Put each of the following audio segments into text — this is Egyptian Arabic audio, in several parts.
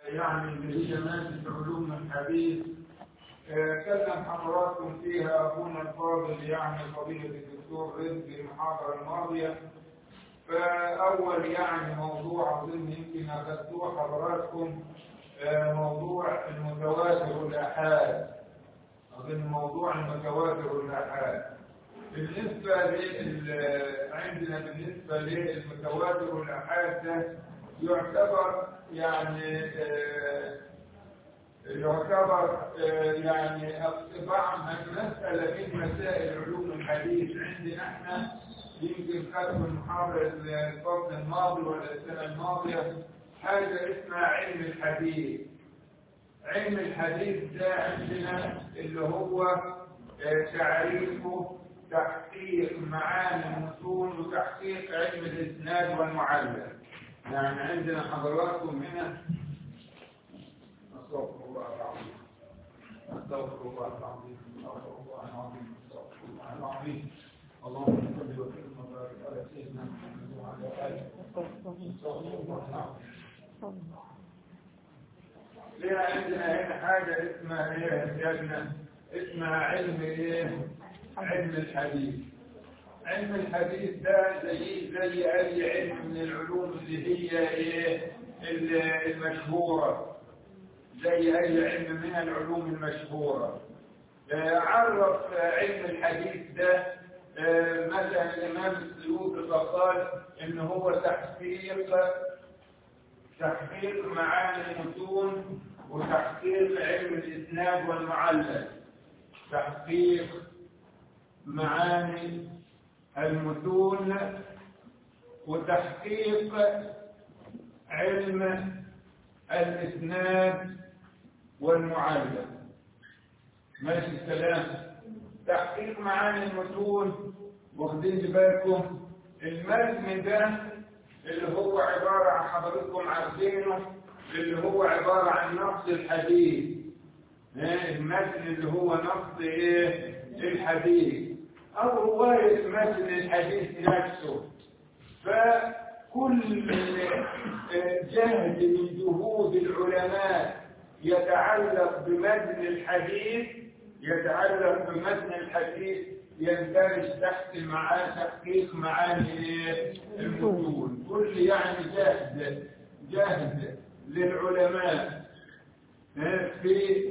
يعني اللي هي مادة علوم الحديث آه، كلم حضراتكم فيها أخونا الفاضل يعني فضيلة الدكتور رزق المحاضرة الماضية فأول يعني موضوع أظن يمكن أخذتوه حضراتكم آه، موضوع المتواتر والآحاد أظن موضوع المتواتر والآحاد بالنسبة لل عندنا بالنسبة للمتواتر والآحاد ده يعتبر يعني آه، يعتبر آه، يعني بعض مسألة من مسائل علوم الحديث عندنا احنا يمكن خدوا المحاضرة الفصل الماضي ولا السنة الماضية حاجة اسمها علم الحديث علم الحديث ده عندنا اللي هو آه، تعريفه تحقيق معاني المتون وتحقيق علم الاسناد والمعلم يعني عندنا حضراتكم هنا استغفر الله العظيم استغفر الله العظيم استغفر الله العظيم استغفر الله العظيم اللهم صل وسلم وبارك على سيدنا محمد وعلى اله استغفر الله العظيم ليه عندنا هنا حاجة اسمها ايه يا ابننا اسمها علم ايه علم الحديث علم الحديث ده زي زي اي علم من العلوم اللي هي ايه ال- المشهورة زي اي علم من العلوم المشهورة آه، عرف آه، علم الحديث ده آه، مثلا الامام السيوطي فقال ان هو تحقيق تحقيق معاني المتون وتحقيق علم الاسناد والمعلم تحقيق معاني المتون وتحقيق علم الاسناد والمعلم ماشي الكلام تحقيق معاني المتون واخدين بالكم المتن ده اللي هو عبارة عن حضرتكم عارفينه اللي هو عبارة عن نص الحديث ها، المتن اللي هو نص ايه الحديث او رواية متن الحديث نفسه فكل آه، جهد من جهود العلماء يتعلق بمتن الحديث يتعلق بمتن الحديث يندرج تحت معاني تحقيق معاني إيه؟ المتون كل يعني جهد جهد للعلماء آه، في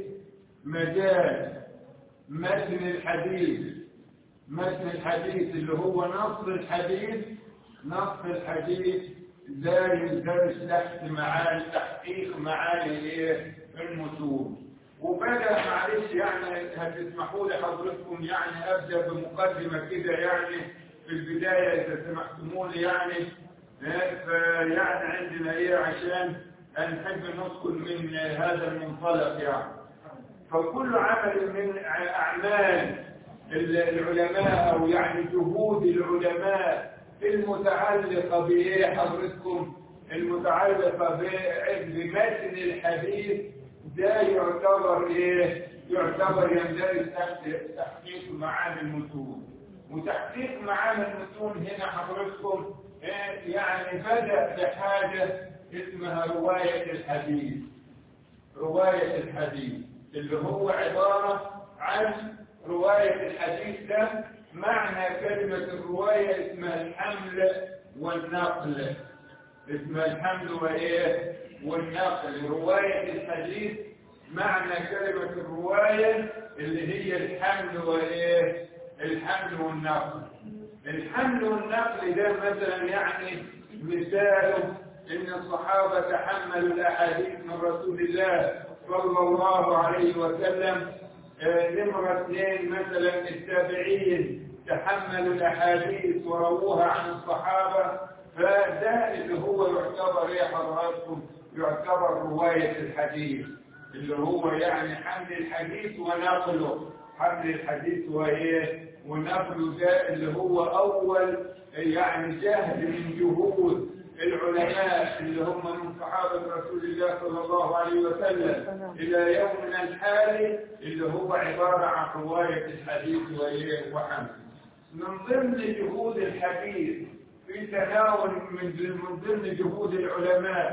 مجال متن الحديث متن الحديث اللي هو نص الحديث نص الحديث لا يندرج تحت معاني تحقيق معاني ايه المتون وبدأ معلش يعني هتسمحوا لي حضرتكم يعني ابدا بمقدمه كده يعني في البدايه اذا سمحتموا لي يعني آه، فيعني عندنا ايه عشان نحب ندخل من هذا المنطلق يعني فكل عمل من أعمال العلماء أو يعني جهود العلماء المتعلقة بإيه حضرتكم المتعلقة ب- بمتن الحديث ده يعتبر إيه يعتبر يندرج تحت تحقيق معاني المتون وتحقيق معاني المتون هنا حضرتكم إيه يعني بدأ بحاجة اسمها رواية الحديث رواية الحديث اللي هو عبارة عن رواية الحديث ده معنى كلمة الرواية اسمها الحمل والنقل اسمها الحمل وإيه والنقل رواية الحديث معنى كلمة الرواية اللي هي الحمل وإيه الحمل والنقل الحمل والنقل ده مثلا يعني مثاله ان الصحابة تحملوا الاحاديث من رسول الله صلى الله عليه وسلم آه، نمرة اثنين مثلا التابعين تحملوا الاحاديث ورووها عن الصحابة فده اللي هو يعتبر يا حضراتكم يعتبر رواية الحديث اللي هو يعني حمل الحديث ونقله حمل الحديث وايه ونقله ده اللي هو اول يعني جهد من جهود العلماء اللي هم من صحابة رسول الله صلى الله عليه وسلم إلى يومنا الحالي اللي هو عبارة عن رواية الحديث وإيه وحمل من ضمن جهود الحديث في تناول من من ضمن جهود العلماء في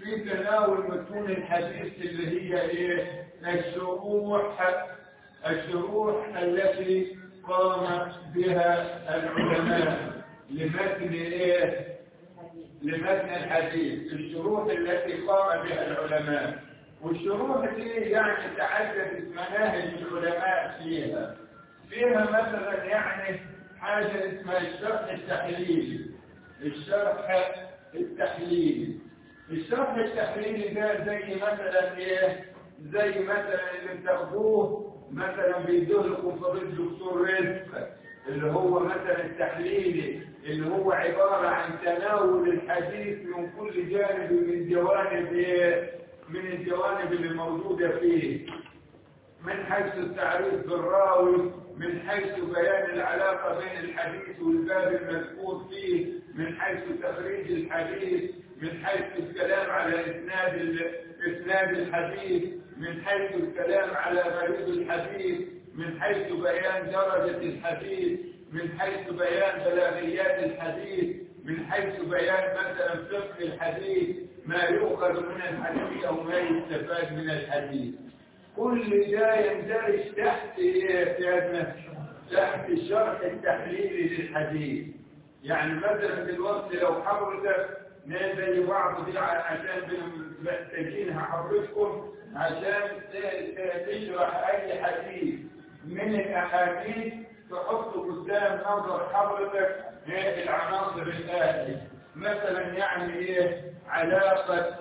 في تناول متون الحديث اللي هي ايه الشروح الشروح التي قام بها العلماء لمتن ايه لمتن الحديث الشروح التي قام بها العلماء والشروح دي يعني تعددت مناهج العلماء فيها فيها مثلا يعني حاجة اسمها الشرح التحليلي الشرح التحليلي الشرح التحليلي ده زي مثلا ايه زي مثلا اللي بتاخدوه مثلا بيدوه لكم فضيله الدكتور رزق اللي هو مثلا التحليلي اللي هو عبارة عن تناول الحديث من كل جانب من جوانب ايه من الجوانب اللي موجودة فيه من حيث التعريف بالراوي من حيث بيان العلاقة بين الحديث والباب المذكور فيه من حيث تخريج الحديث من حيث الكلام على إسناد إسناد الحديث من حيث الكلام على مريض الحديث من حيث بيان درجة الحديث من حيث بيان بلاغيات الحديث من حيث بيان مثلا فقه الحديث ما يؤخذ من الحديث أو ما يستفاد من الحديث كل ده يندرج تحت ايه تحت الشرح التحليلي للحديث يعني مثلا دلوقتي لو حضرتك زي بعض دي عشان محتاجينها حضرتكم عشان تشرح اي حديث من الاحاديث تحط قدام نظر حضرتك العناصر الآتية مثلا يعني ايه علاقة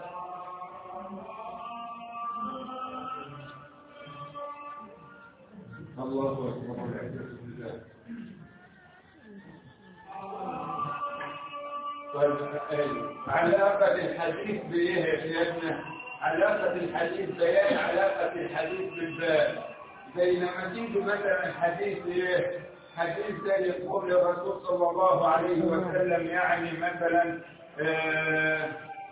الله أكبر والعزة بالله علاقة الحديث بإيه يا سيدنا؟ علاقة الحديث بيان علاقة الحديث بالباب زي لما تيجي مثلا حديث إيه؟ حديث زي قول الرسول صلى الله عليه وسلم يعني مثلا آه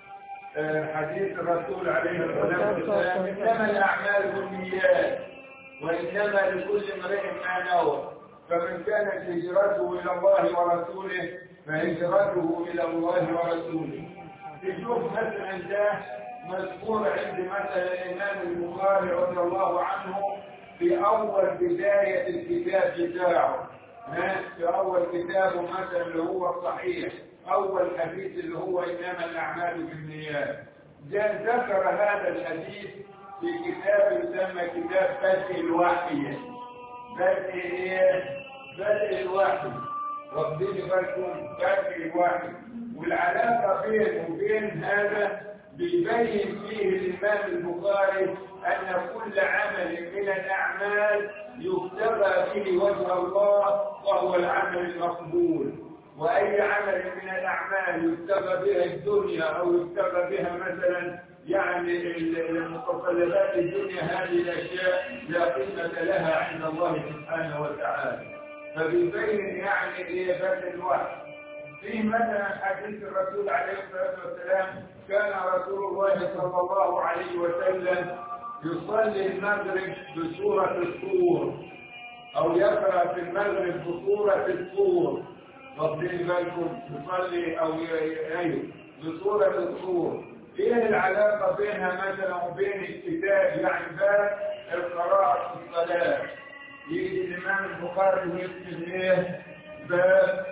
آه حديث الرسول عليه الصلاة والسلام إنما الأعمال بالنيات وإنما لكل امرئ ما نوى فمن كانت هجرته إلى الله ورسوله فهجرته إلى الله ورسوله تشوف مثلا ده مذكور عند مثلا الإمام البخاري رضي الله عنه في أول بداية الكتاب بتاعه في أول كتابه مثلا اللي هو الصحيح أول حديث اللي هو إنما الأعمال بالنيات ده ذكر هذا الحديث في كتاب يسمى كتاب بدء الوحي بدء ايه بدء الوحي واخدين بالكم بدء الوحي والعلاقه بينه وبين هذا بيبين فيه الامام البخاري ان كل عمل من الاعمال يكتبى به وجه الله وهو العمل المقبول واي عمل من الاعمال يكتبى بها الدنيا او يكتبى بها مثلا يعني المتطلبات الدنيا هذه الأشياء لا قيمة لها عند الله سبحانه وتعالى فبيبين يعني إيه بس الوحي في مثلا حديث الرسول عليه الصلاة والسلام كان رسول الله صلى الله عليه وسلم يصلي المغرب بسورة الطور أو يقرأ في المغرب بسورة الطور واخدين بالكم يصلي أو أيوه بسورة الطور ايه العلاقة بينها مثلا وبين الكتاب يعني باب القراءة في الصلاة يجي الإمام البخاري ويكتب ايه باب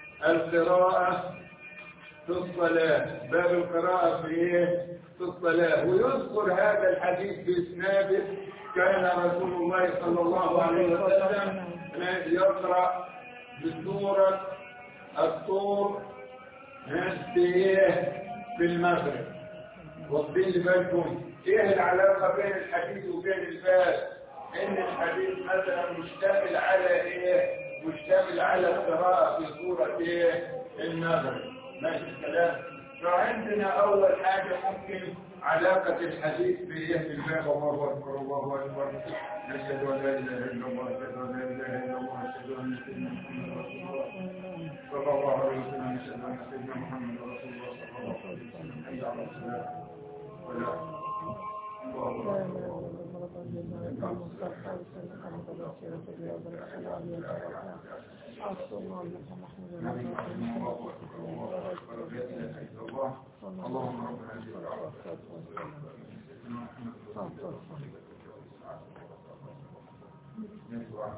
القراءة في الصلاة باب القراءة في ايه في الصلاة ويذكر هذا الحديث بإسناده كان رسول الله صلى الله عليه وسلم يقرأ بسورة الطور في ايه في المغرب واخدين بالكم ايه العلاقه بين الحديث وبين الباب ان الحديث مثلا مشتمل على ايه مشتمل على القراءه في سوره ايه المغرب ماشي الكلام فعندنا اول حاجه ممكن علاقة الحديث بإيه الباب الله أكبر الله أكبر نشهد أن لا إله إلا الله أشهد أن لا إله إلا الله أشهد أن سيدنا محمد رسول الله صلى الله عليه وسلم أشهد أن سيدنا محمد رسول الله صلى الله عليه وسلم حي على الصلاة اللهم رب هذه الدعوة نسوع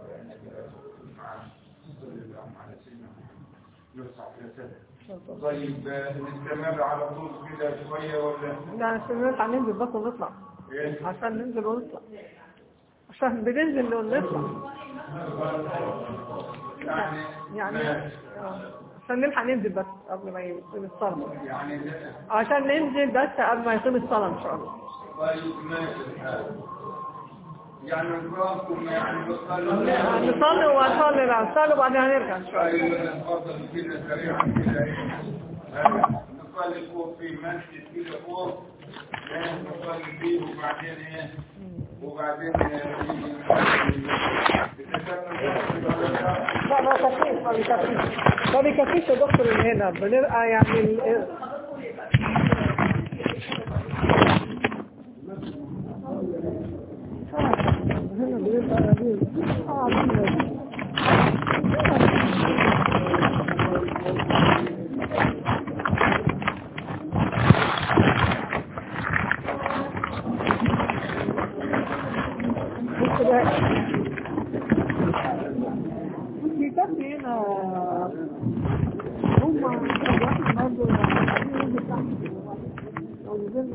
على سيدنا يوسع في طيب نستمر على طول كده شوية ولا لا عشان نطلع ننزل بس ونطلع ايه؟ عشان ننزل ونطلع عشان بننزل ونطلع يعني يعني ماشي. آه. عشان نلحق ننزل بس قبل ما يقيم الصلاة يعني ده- عشان ننزل بس قبل ما يقيم الصلاة ان شاء الله طيب ماشي الحال يعني نظامكم يعني بتصلوا نصلي ونصلي لا نصلي وبعدين هنرجع ان شاء الله ايوه نتفضل كده سريعا كده ايه ها، نصلي فوق في مسجد كده فوق إيه، نصلي فيه وبعدين ايه وبعدين إيه، لا ما كفيش ما بيكفيش ما بيكفيش يا دكتور اللي هنا بنبقى يعني ال- هنا بنبقى قاعدين قاعدين بص بقى بيكفي هنا هم واحد برضه عايزين ينزل تحت لو نزلنا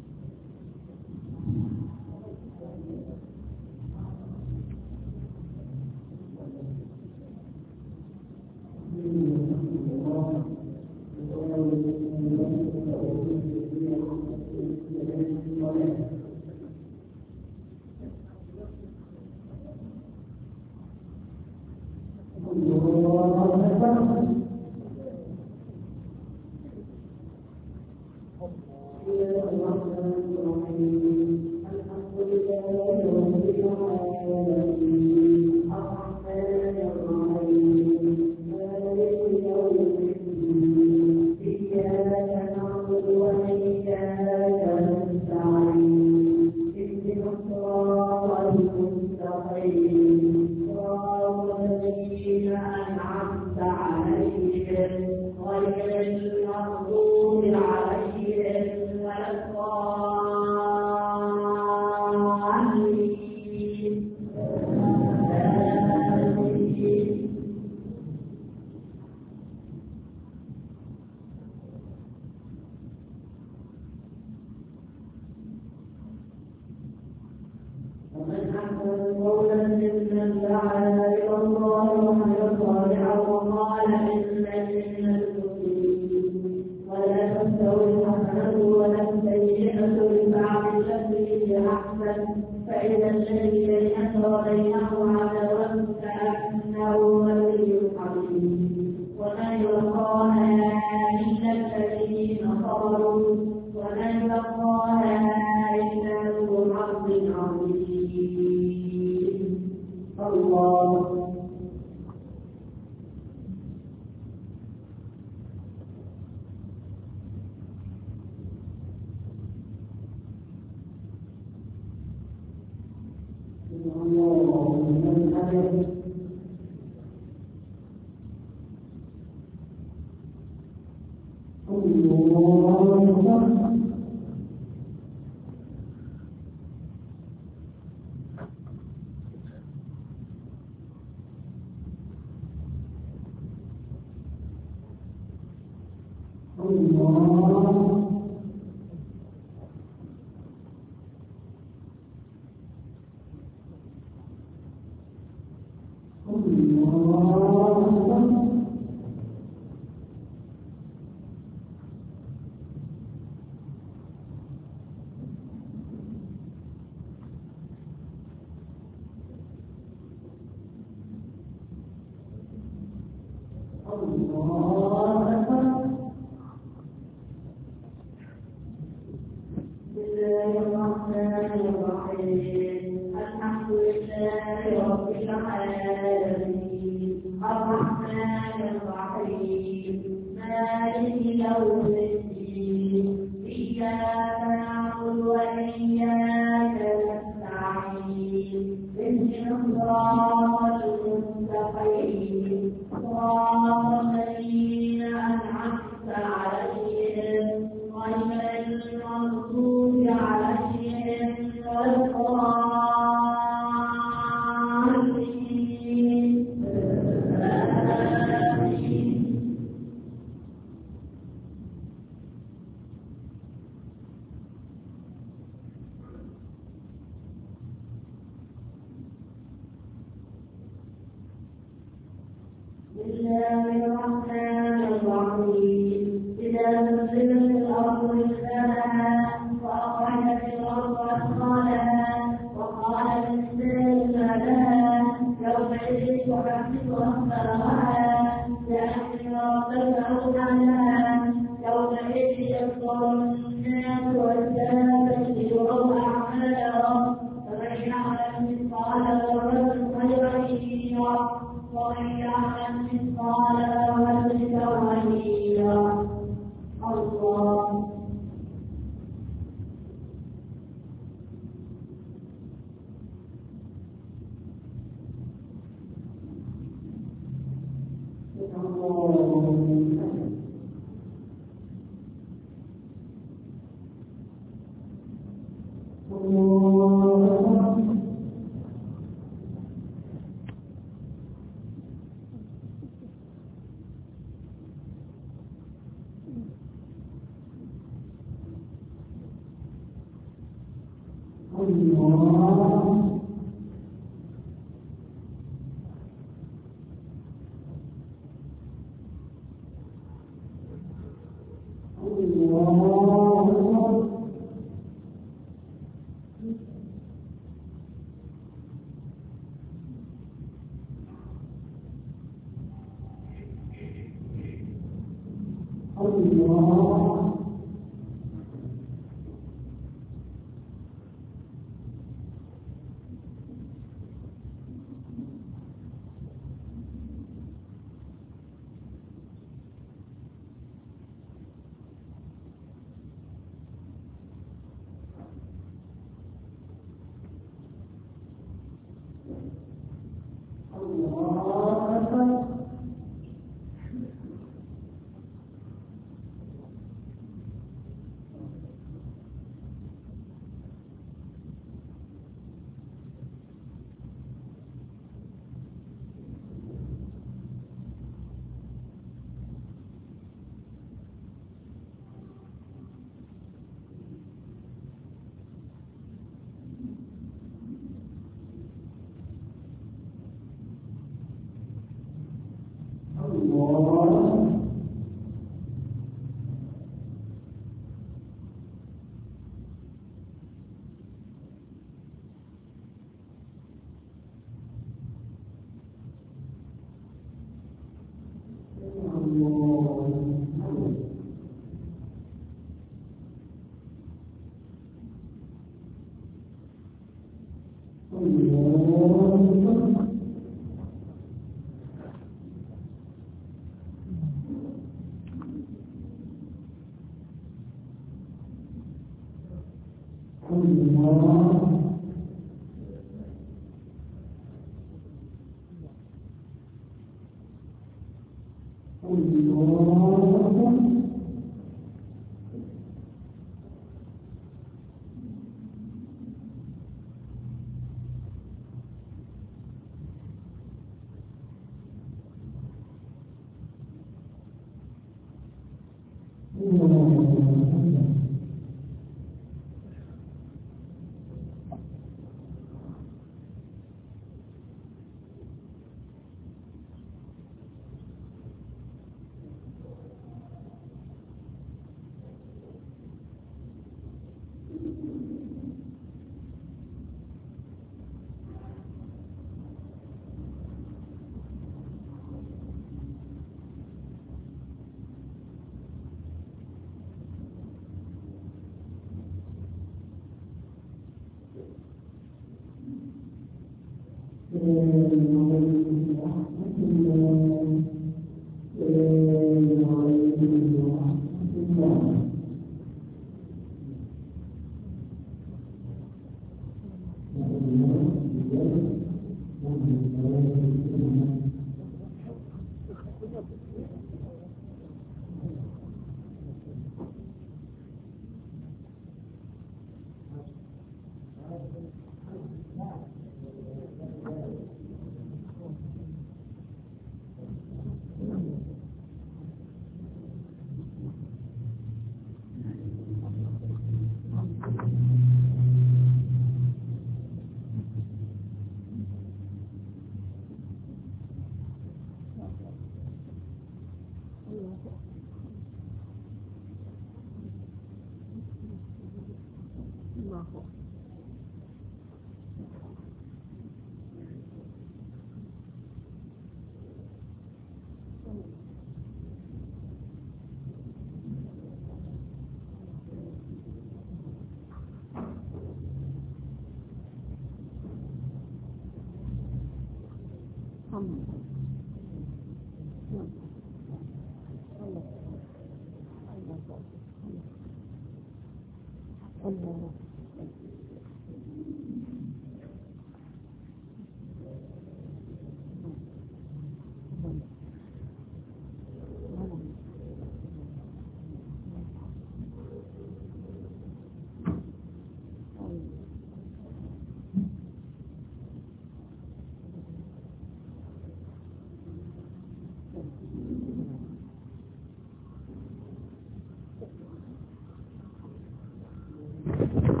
Thank you.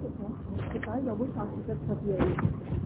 كنت عايزة أبص على الكتاب فيها إيه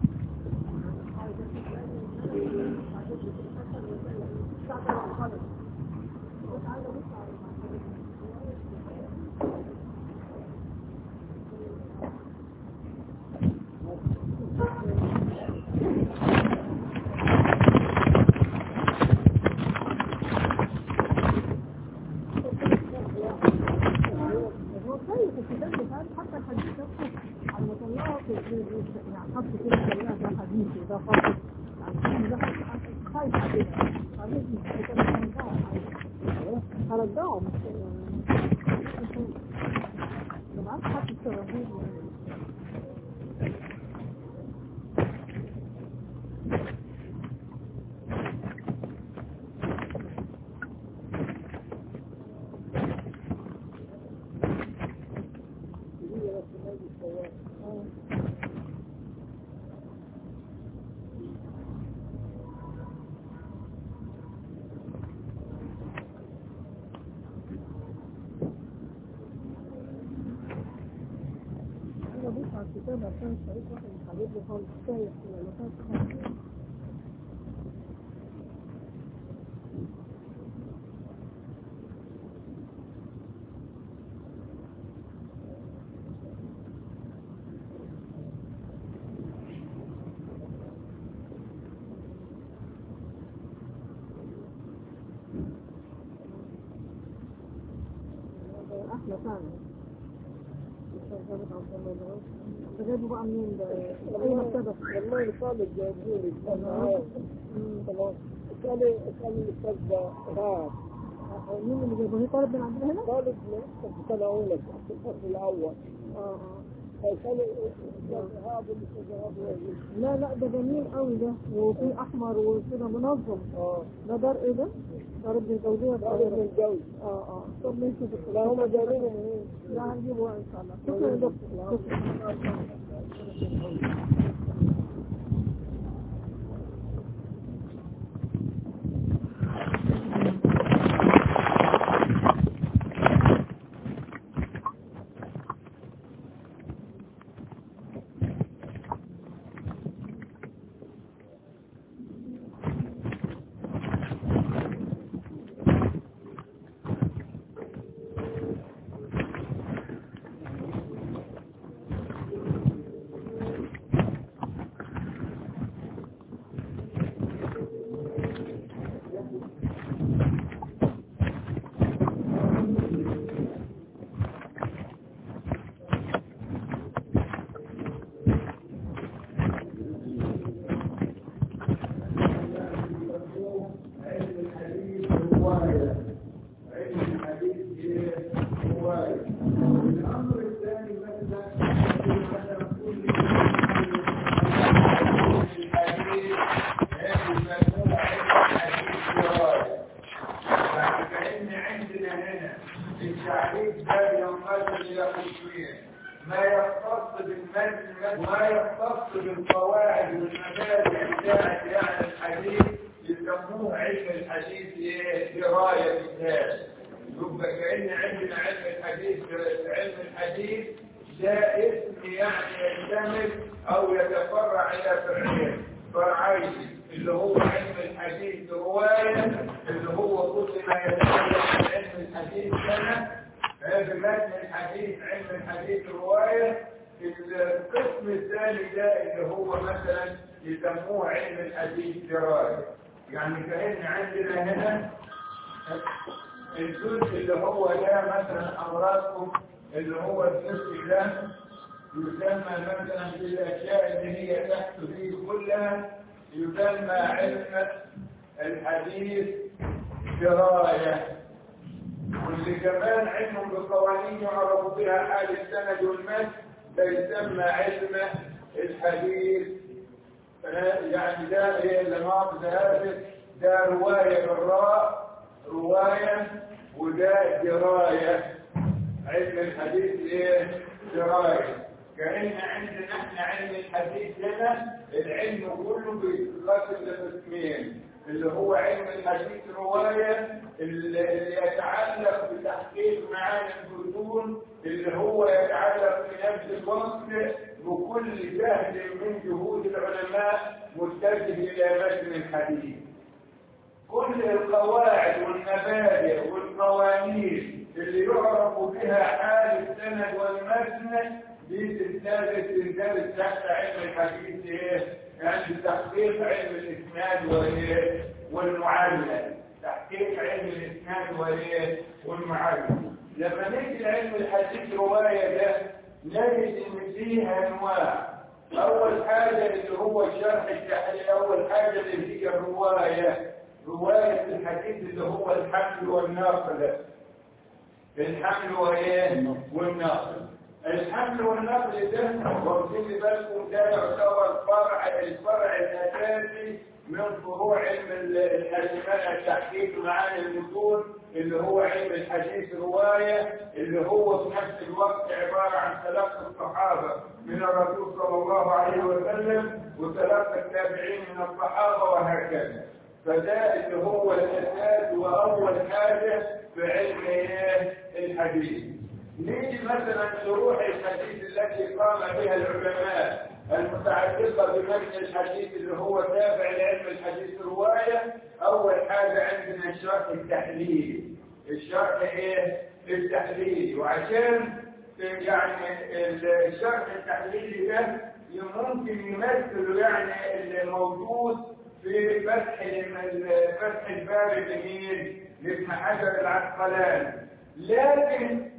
هو كويس الكتاب بتاعي حتى الحديث نفسه على ما طلعه في يعني حط كده كلها ده حديث وده خاطر يعني ده خايف علينا عليه الكتاب هرجعه هرجعه مش ده معاك حد الشغالين انا بص على الكتاب عشان شريك واحد من حبيبي خالص شايف ولا فاهم احلى فعلا ده جايبه بقى منين ده؟ اي مكتبة والله طالب جايبوني خلاص اسألي اسألي الأستاذ رعب مين اللي جايبه؟ هي طالب من عندنا هنا؟ طالب لسه في سنة أولى في الفصل الأول اه اه فاسألي الأستاذ رهاب والأستاذ رهاب يجي. لا لا ده جميل قوي ده وفي احمر وكده منظم اه ده دار ايه ده؟ دار ابن الجوزية طالب من الجوز اه اه طب ماشي دكتور. لا هم جايبينه منين؟ لا هنجيبه بقى ان شاء الله شكرا يا دكتور شكرا علم الحديث رواية علم الحديث إيه؟ رواية الأمر الثاني مثلا مثلا كل الحديث هذه المجموعة علم الحديث رواية يعني كأن عندنا هنا التعريف ده ينقسم إلى قسمين ما يختص بالمتن وما يختص بالقواعد والمبادئ بتاعت يعني الحديث يسموه علم الحديث ايه دراية الناس يبقى كأن عندنا علم الحديث علم الحديث ده اسم يعني يشتمل او يتفرع الى فرعين فرعين اللي هو علم الحديث رواية اللي هو كل ما يتعلق بعلم الحديث سنة هذا متن الحديث علم الحديث رواية القسم الثاني ده اللي هو مثلا يسموه علم الحديث دراية يعني كأن عندنا هنا الجزء اللي هو ده مثلا أمراضكم اللي هو الجزء ده يسمى مثلا بالأشياء اللي هي تحت دي كلها يسمى علم الحديث دراية واللي كمان علم بقوانين يعرف بها حال السند والمد ده يسمى علم الحديث يعني ده ايه اللي ماضي ده ده رواية بالراء رواية وده دراية علم الحديث ايه دراية كأن عندنا احنا علم الحديث هنا العلم كله بيتقسم لقسمين اللي هو علم الحديث رواية اللي يتعلق بتحقيق معاني البطون اللي هو يتعلق بنفس نفس الوقت بكل سهل من جهود العلماء متجه إلى متن الحديث كل القواعد والمبادئ والقوانين اللي يعرف بها حال السند والمتن دي تندرس تندرس تحت علم الحديث ايه؟ يعني تحقيق علم الاسناد وايه؟ والمعادله تحقيق علم الاسناد وايه؟ والمعادله لما نيجي لعلم الحديث روايه ده نجد ان فيه انواع اول حاجه اللي هو شرح التحليل اول حاجه اللي هي الروايه روايه الحديث اللي هو الحمل والنقل الحمل وايه والنقل الحمل والنقل ده واخدين بالكم ده يعتبر فرع الفرع الاساسي من فروع علم الحديث التحقيق معاني المتون اللي هو علم الحديث روايه اللي هو في نفس الوقت عباره عن تلقي الصحابه من الرسول صلى الله عليه وسلم وتلقي التابعين من الصحابه وهكذا فده اللي هو الاساس واول حاجه في علم الحديث نيجي مثلا شروح الحديث التي قام بها العلماء المتعلقة بمتن الحديث اللي هو تابع لعلم الحديث رواية أول حاجة عندنا الشرح التحليلي الشرح إيه؟ التحليلي وعشان يعني الشرح التحليلي ده ممكن يمثل يعني الموجود في فتح فتح الباري لمين؟ لابن حجر العسقلاني لكن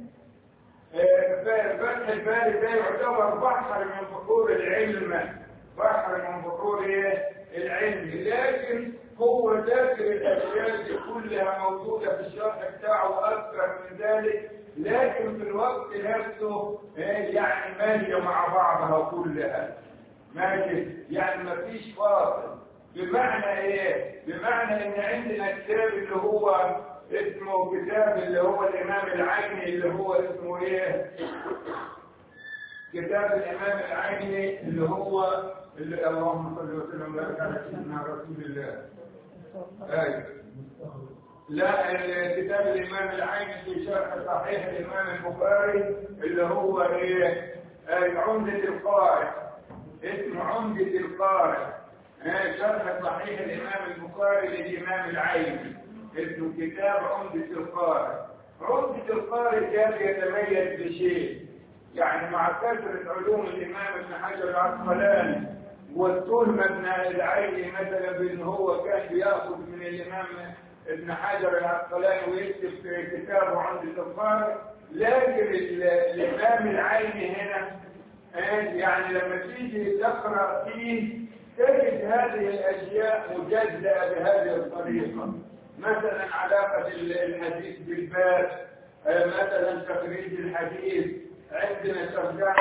فتح الباري ده يعتبر بحر من بحور العلم بحر من بحور العلم لكن هو ذاكر الاشياء دي كلها موجوده في الشرح بتاعه واكثر من ذلك لكن في الوقت نفسه يعني ماشيه مع بعضها كلها ماشي يعني ما فيش فاصل بمعنى ايه بمعنى ان عندنا كتاب اللي هو اسمه كتاب اللي هو الامام العيني اللي هو اسمه ايه كتاب الامام العيني اللي هو اللي اللهم صل وسلم وبارك على سيدنا رسول الله ايوه لا كتاب الامام العيني في شرح صحيح الامام البخاري اللي هو ايه عمدة القارئ اسمه عمدة القارئ شرح صحيح الامام البخاري للامام العيني اسمه كتاب عمدة القارئ عمدة القارئ كان يتميز بشيء يعني مع كثرة علوم الإمام ابن حجر العسقلاني والتهمة ابن العيني مثلا بأن هو كان بياخذ من الإمام ابن حجر العسقلاني ويكتب في كتابه عمدة القارئ لكن الإمام العيني هنا يعني لما تيجي تقرأ فيه تجد هذه الأشياء مجزأة بهذه الطريقة مثلا علاقة الحديث بالباب مثلا تخريج الحديث عندنا ترجمة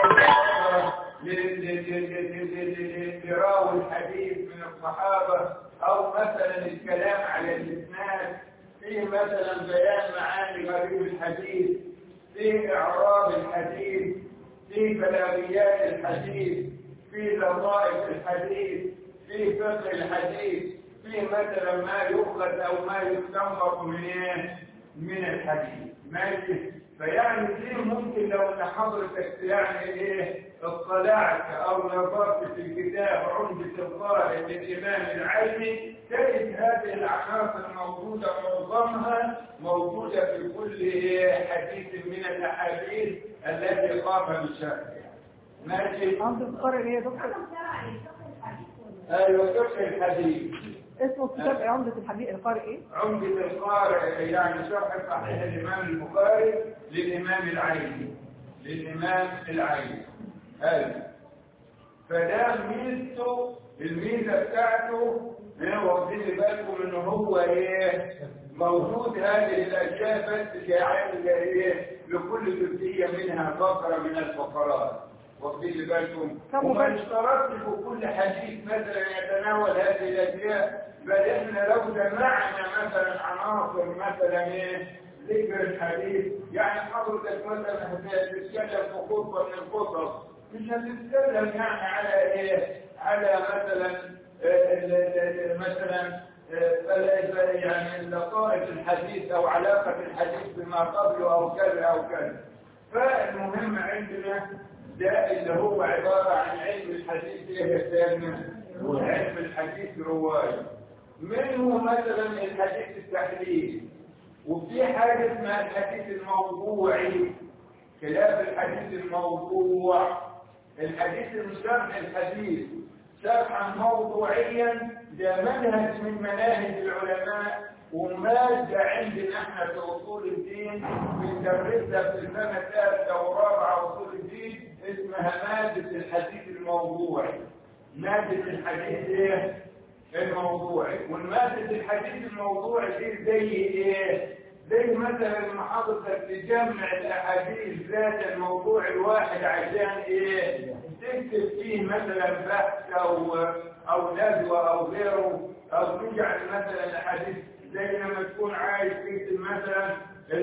لراوي الحديث من الصحابة أو مثلا الكلام على الإسناد في مثلا بيان معاني غريب الحديث في إعراب الحديث في بلاغيات الحديث في لطائف الحديث في فقه الحديث في مثلا ما يؤخذ او ما يستنبط من ايه من الحديث ماشي فيعني دي ممكن لو ان حضرتك يعني ايه اطلعت او نظرت في الكتاب عمدة القارئ للامام العيني تجد هذه العناصر موجودة معظمها موجودة في كل حديث من الاحاديث التي قام بشرحها ماشي عمدة القارئ ايه يا دكتور؟ ايوه فقه الحديث اسمه كتاب عمدة الحديث القارئ ايه؟ عمدة القارئ يعني شرح صحيح الإمام البخاري للإمام العيني للإمام العيني هذا فده ميزته الميزة بتاعته هنا واخدين بالكم إن هو إيه موجود هذه الأشياء بس جعل إيه لكل جزئية منها فقرة من الفقرات واخدين بالكم وما اشترطش في كل حديث مثلا يتناول هذه الأشياء بل احنا لو جمعنا مثلا عناصر مثلا ايه ذكر الحديث يعني حضرتك مثلا هتتكلم في خطبه من الخطب مش هتتكلم يعني على ايه على مثلا مثلا يعني لطائف الحديث او علاقه الحديث بما قبله او كذا او كذا فالمهم عندنا ده اللي هو عبارة عن علم الحديث ايه يا سيدنا؟ علم الحديث رواية منه مثلا الحديث التحليل وفي حاجة اسمها الحديث الموضوعي خلاف الحديث الموضوع الحديث المشرح الحديث شرحا موضوعيا ده منهج من مناهج العلماء ومادة عندنا احنا في اصول الدين بندرسها في السنة الثالثة ورابعة اصول الدين اسمها مادة الحديث الموضوعي مادة الحديث ايه؟ الموضوعي والمادة الحديث الموضوعي دي زي ايه؟ زي مثلا محافظة تجمع الاحاديث ذات الموضوع الواحد عشان ايه؟ تكتب فيه مثلا بحث او او ندوة او غيره او تجعل مثلا الاحاديث زي لما تكون عايز تكتب مثلا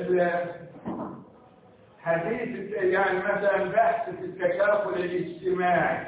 حديث يعني مثلا بحث في التكافل الاجتماعي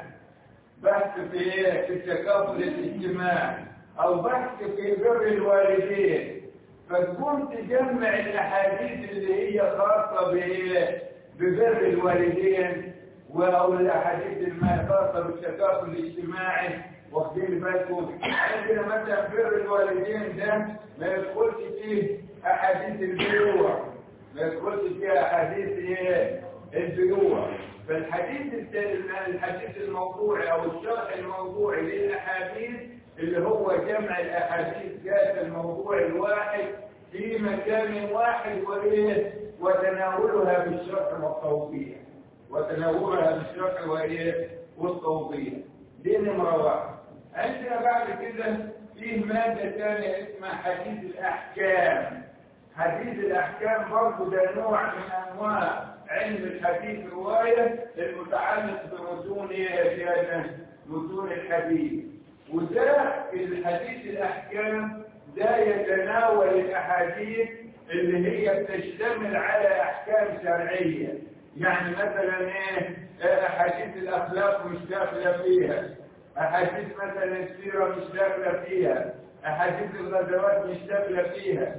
بحث في ايه في التكافل الاجتماعي او بحث في بر الوالدين فتكون تجمع الاحاديث اللي هي خاصه بايه ببر الوالدين او الاحاديث اللي خاصه بالتكافل الاجتماعي واخدين بالكم عندنا مثلا بر الوالدين ده ما يدخلش فيه احاديث البيوع ما يدخلش فيه احاديث ايه البيوع فالحديث الحديث الموضوعي او الشرح الموضوعي للاحاديث اللي هو جمع الاحاديث ذات الموضوع الواحد في مكان واحد وايه وتناولها بالشرح والتوضيح وتناولها بالشرح وايه والتوضيح دي نمره واحد عندنا بعد كده فيه مادة ثانية اسمها حديث الأحكام حديث الأحكام برضه ده نوع من أنواع علم الحديث رواية المتعلق بمتون إيه متون الحديث وده الحديث الأحكام ده يتناول الأحاديث اللي هي بتشتمل على أحكام شرعية يعني مثلا إيه أحاديث الأخلاق مش داخلة فيها أحاديث مثلا السيرة مش داخلة فيها أحاديث الغزوات مش داخلة فيها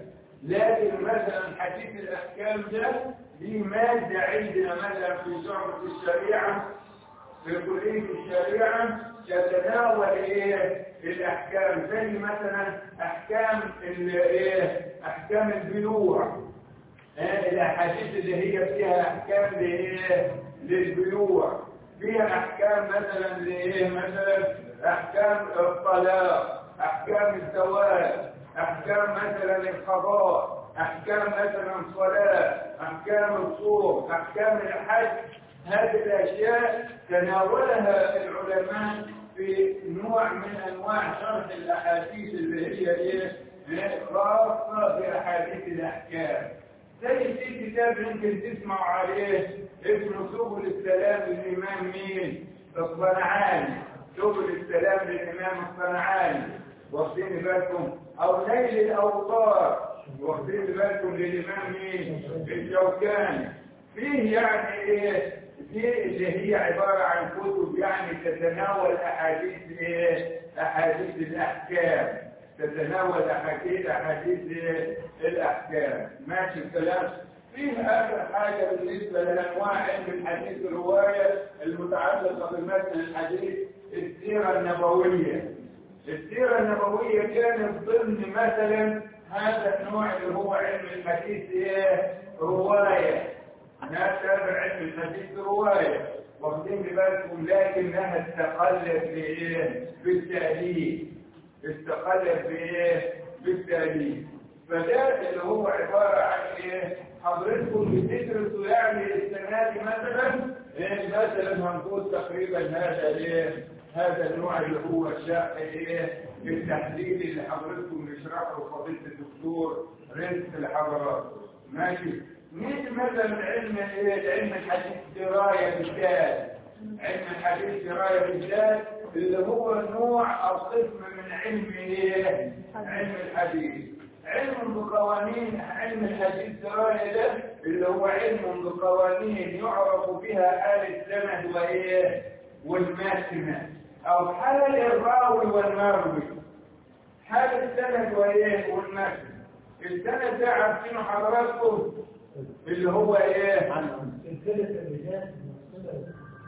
لكن مثلا حديث الأحكام ده دي مادة عندنا مثلا في شعبة الشريعة في كلية الشريعة تتناول إيه الأحكام زي مثلا أحكام إيه أحكام البيوع إيه الأحاديث اللي هي فيها أحكام لإيه للبيوع فيها احكام مثلا لايه مثلا احكام الطلاق احكام الزواج احكام مثلا القضاء احكام مثلا الصلاه احكام الصوم احكام الحج هذه الاشياء تناولها العلماء في نوع من انواع شرح الاحاديث اللي هي ايه خاصه باحاديث الاحكام زي في كتاب يمكن تسمعوا عليه اسمه سبل السلام للإمام مين؟ الصنعاني سبل السلام للإمام الصنعاني واخدين بالكم أو نيل الأوطار واخدين بالكم للإمام مين؟ الشوكاني فيه يعني إيه؟ دي اللي هي عبارة عن كتب يعني تتناول أحاديث إيه؟ أحاديث الأحكام تتناول أحاديث أحاديث الأحكام ماشي الكلام فيه آخر حاجة بالنسبة لأنواع علم الحديث الرواية المتعلقة بمتن الحديث السيرة النبوية السيرة النبوية كانت ضمن مثلا هذا النوع اللي هو علم الحديث ايه رواية ناس تابع علم الحديث رواية واخدين بالكم لكنها استقلت بايه بالتأليف استقلت بايه بالتأليف فده اللي هو عبارة عن ايه حضرتكم بتدرسوا يعني السنة دي مثلا إيه مثلا هنقول تقريبا هذا ايه هذا النوع اللي هو الشرح ايه بالتحديد اللي حضرتكم بيشرحه فضيلة الدكتور رزق الحضرات ماشي نيجي مثلا علم ايه علم الحديث دراية بالذات علم الحديث دراية بالذات اللي هو نوع او قسم من علم ايه علم الحديث علم بقوانين علم الحديث دراية ده اللي هو علم بقوانين يعرف بها آل السند وإيه والماتن أو حال الراوي والمروي حال السند وإيه والماتن السند ده عارفينه حضراتكم اللي هو إيه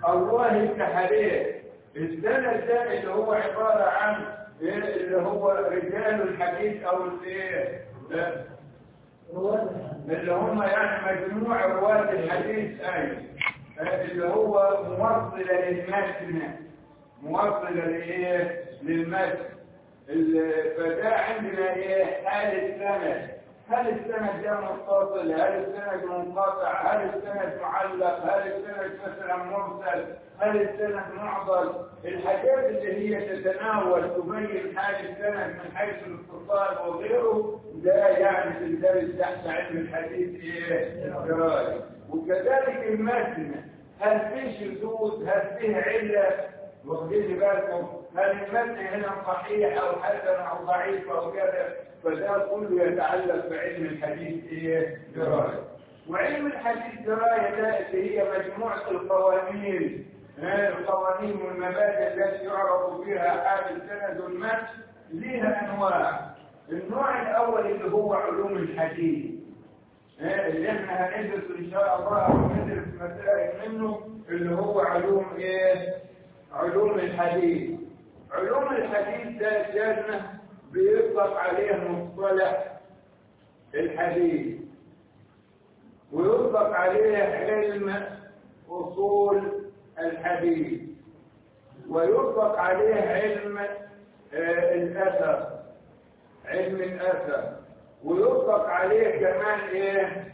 الله يفتح عليه السند ده اللي هو عبارة عن إيه؟ اللي هو رجال الحديث او الايه ده اللي هم يعني مجموع رواة الحديث اي اللي هو موصلة للمتن موصلة لايه للمتن ال- فده عندنا ايه حال السند هل السند ده متصل هل السند منقطع هل السند معلق هل السند مثلا مرسل هل السند معضل الحاجات اللي هي تتناول تبين حال السند من حيث الاتصال وغيره ده يعني في الدرس تحت علم الحديث ايه درايه وكذلك المتن هل فيه شذوذ هل فيه عله واخدين بالكم هل المتن هنا صحيح او حسن او ضعيف او كذا فده كله يتعلق بعلم الحديث ايه درايه وعلم الحديث درايه ده اللي هي مجموعه القوانين ها، القوانين والمبادئ التي يعرف فيها حال السند والمتن لها انواع النوع الاول اللي هو علوم الحديث ها، اللي احنا هندرس ان شاء الله وندرس مسائل منه اللي هو علوم ايه علوم الحديث علوم الحديث ده جنة بيطلق عليه مصطلح الحديث ويطلق عليه علم أصول الحديث ويطلق عليه علم آه، الأثر علم الأثر ويطلق عليه كمان إيه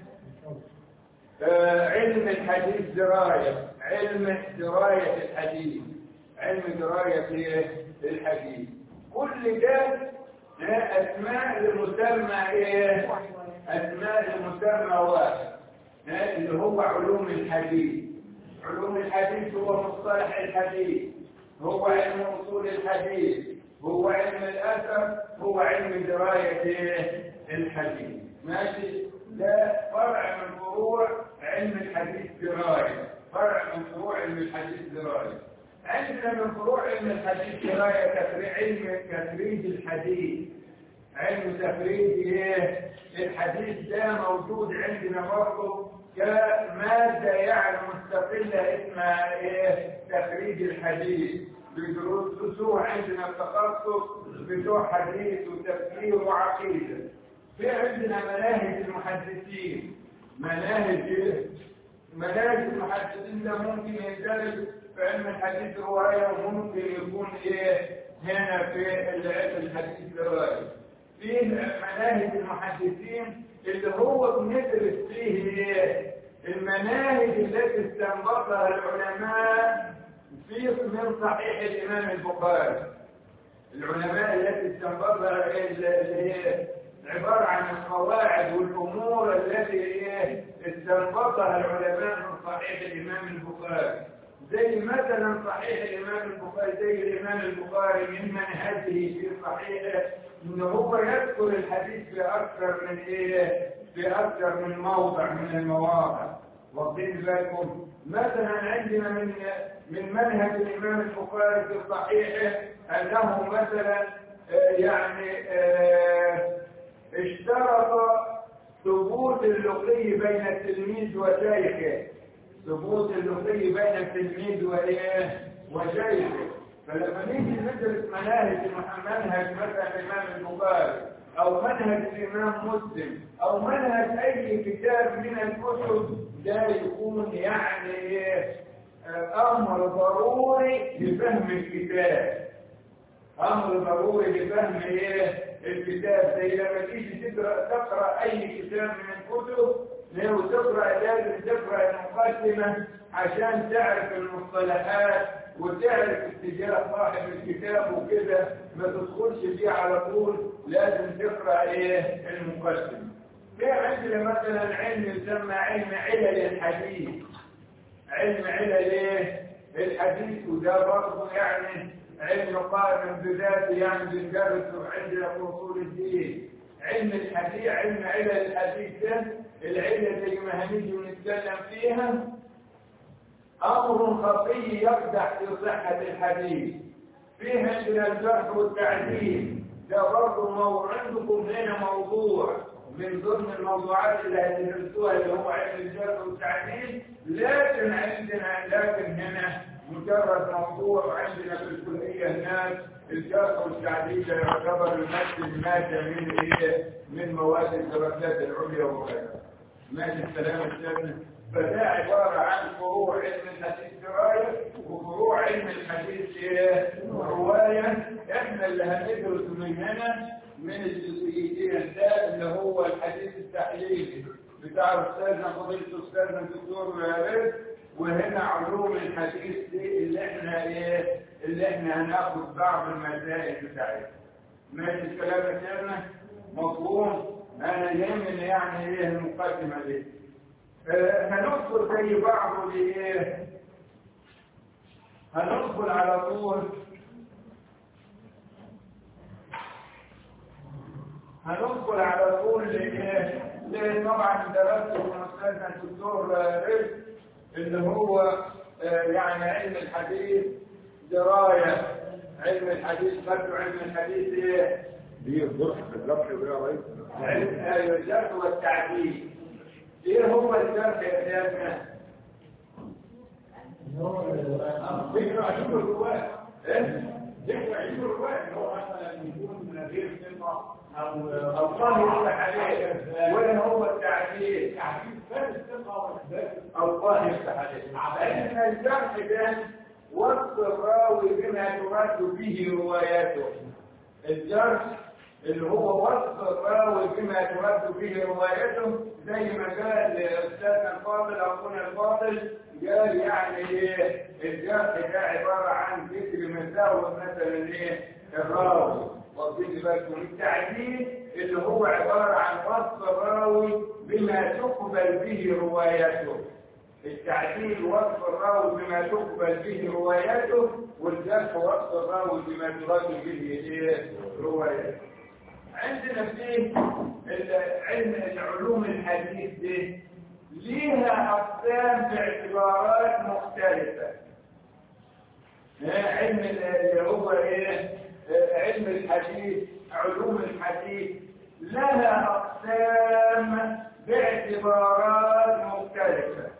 آه، علم الحديث دراية علم دراية الحديث علم دراية إيه؟ الحديث كل ده ده أسماء لمسمى إيه؟ أسماء لمسمى واحد ها، اللي هو علوم الحديث علوم الحديث هو مصطلح الحديث هو علم أصول الحديث هو علم الأثر هو علم دراية إيه؟ الحديث ماشي ده فرع من فروع علم الحديث دراية فرع من فروع علم الحديث دراية عندنا من فروع علم الحديث دراية تفريع علم تفريج الحديث علم تفريج ايه الحديث ده موجود عندنا برضه كمادة يعني مستقلة اسمها ايه تفريج الحديث بيدرسوه عندنا التخصص بتوع حديث وتفسير وعقيدة في عندنا مناهج المحدثين مناهج مناهج المحدثين ده ممكن يندرس في علم الحديث رواية وممكن يكون ايه هنا في علم الحديث رواية في مناهج المحدثين اللي هو بندرس فيه ايه المناهج التي استنبطها العلماء في من صحيح الامام البخاري العلماء التي استنبطها اللي هي عبارة عن القواعد والأمور التي إيه استنبطها العلماء من صحيح الإمام البخاري زي مثلا صحيح الإمام البخاري زي الإمام البخاري من منهجه في صحيحه إن هو يذكر الحديث في أكثر من إيه في أكثر من موضع من المواضع واخدين بالكم مثلا عندنا من من منهج الإمام البخاري في صحيحه أنه مثلا آه، يعني آه، اشترط ثبوت اللقي بين التلميذ وشيخه ثبوت اللقي بين التلميذ وايه وشيخه فلما نيجي ندرس مناهج منهج مثلا الامام البخاري او منهج الامام مسلم او منهج اي كتاب من الكتب ده يكون يعني إيه؟ آه، امر ضروري لفهم الكتاب امر ضروري لفهم ايه الكتاب زي لما تيجي تقرا تقرا اي كتاب من الكتب لو تقرا لازم تقرا المقدمه عشان تعرف المصطلحات وتعرف اتجاه صاحب الكتاب وكده ما تدخلش فيه على طول لازم تقرا ايه المقدمه في عندنا مثلا علم يسمى علم علل الحديث علم علل ايه الحديث وده برضه يعني علم قائم بذاته يعني بندرسه عندنا في اصول الدين علم الحديث علم علل الحديث ده العلة زي ما هنيجي ونتكلم فيها امر خطي يقدح في صحة الحديث فيه عندنا الجرح والتعديل ده برضه مو... عندكم هنا موضوع من ضمن الموضوعات اللي هتدرسوها اللي هو علم الجرح والتعديل لكن عندنا لكن هنا مجرد موضوع عندنا في الكلية هناك الجرح والتعديل يعتبر المادة المادة من ايه؟ من مواد الدراسات العليا وغيرها. ماشي الكلام الثاني فده عبارة عن فروع علم الحديث دراية وفروع علم الحديث ايه؟ رواية احنا اللي هندرس من هنا من الجزئيتين ده اللي هو الحديث التحليلي بتاع استاذنا فضيلة استاذنا الدكتور رزق وهنا علوم الحديث دي اللي احنا ايه اللي احنا هناخد بعض المسائل بتاعتها ماشي الكلام يا سيدنا مفهوم انا يهمني يعني ايه المقدمه دي آه هندخل زي بعض لايه هندخل على طول هندخل على طول لايه ليه طبعا درست من استاذنا الدكتور رزق اللي هو آه يعني علم الحديث درايه علم الحديث خدوا علم الحديث ايه دي الضرح بالضبط يا ريس علم ايوه الجرح والتعديل ايه هو الجرح يا سيدنا؟ ذكر عشور الرواة ايه؟ ذكر عشور الرواة اللي هو مثلا يكون من غير ثقة او الله يفتح عليه وين هو التعديل؟ تعديل بس الثقة الله يفتح عليه لأن الجرح ده وصف الراوي بما تراد به رواياته الجرح اللي هو وصف الراوي بما ترد به روايته زي ما قال استاذنا الفاضل اخونا الفاضل قال يعني ايه الجرح ده عباره عن ذكر مساوئ مثلا ايه الراوي واخدين بالكم التعديل اللي هو عباره عن وصف الراوي بما تقبل به روايته التعديل وصف الراوي بما تقبل به روايته والجرح وصف الراوي بما تراد به ايه روايته عندنا في علم العلوم الحديث دي ليها أقسام باعتبارات مختلفة علم اللي هو ايه علم الحديث علوم الحديث لها أقسام باعتبارات مختلفة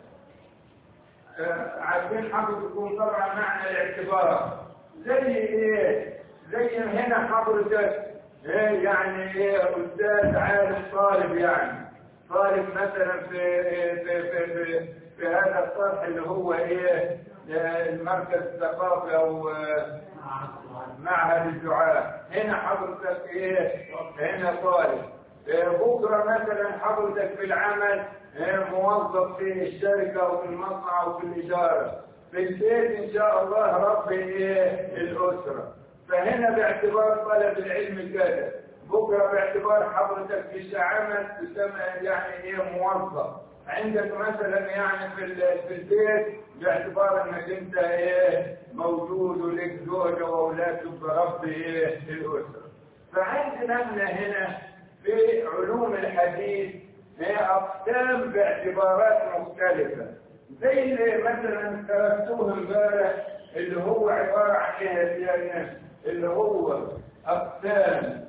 عارفين حضرتكم طبعا معنى الاعتبار زي ايه زي هنا حضرتك ايه يعني ايه استاذ عالم طالب يعني طالب مثلا في في في في, في هذا الطرح اللي هو ايه المركز الثقافي او معهد الدعاء هنا حضرتك ايه هنا طالب بكره مثلا حضرتك في العمل موظف في الشركه او في المصنع او في الاداره في البيت ان شاء الله رب ايه الاسره فهنا باعتبار طلب العلم كذا بكره باعتبار حضرتك في عمل تسمى يعني ايه موظف عندك مثلا يعني في في البيت باعتبار انك انت ايه موجود ولك زوجه واولاد برب ايه الاسره فعندنا احنا هنا في علوم الحديث هي اقسام باعتبارات مختلفه زي اللي مثلا تركتوه امبارح اللي هو عباره عن ايه يعني اللي هو أقسام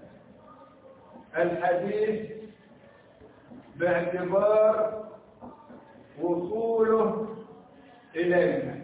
الحديث باعتبار وصوله إلينا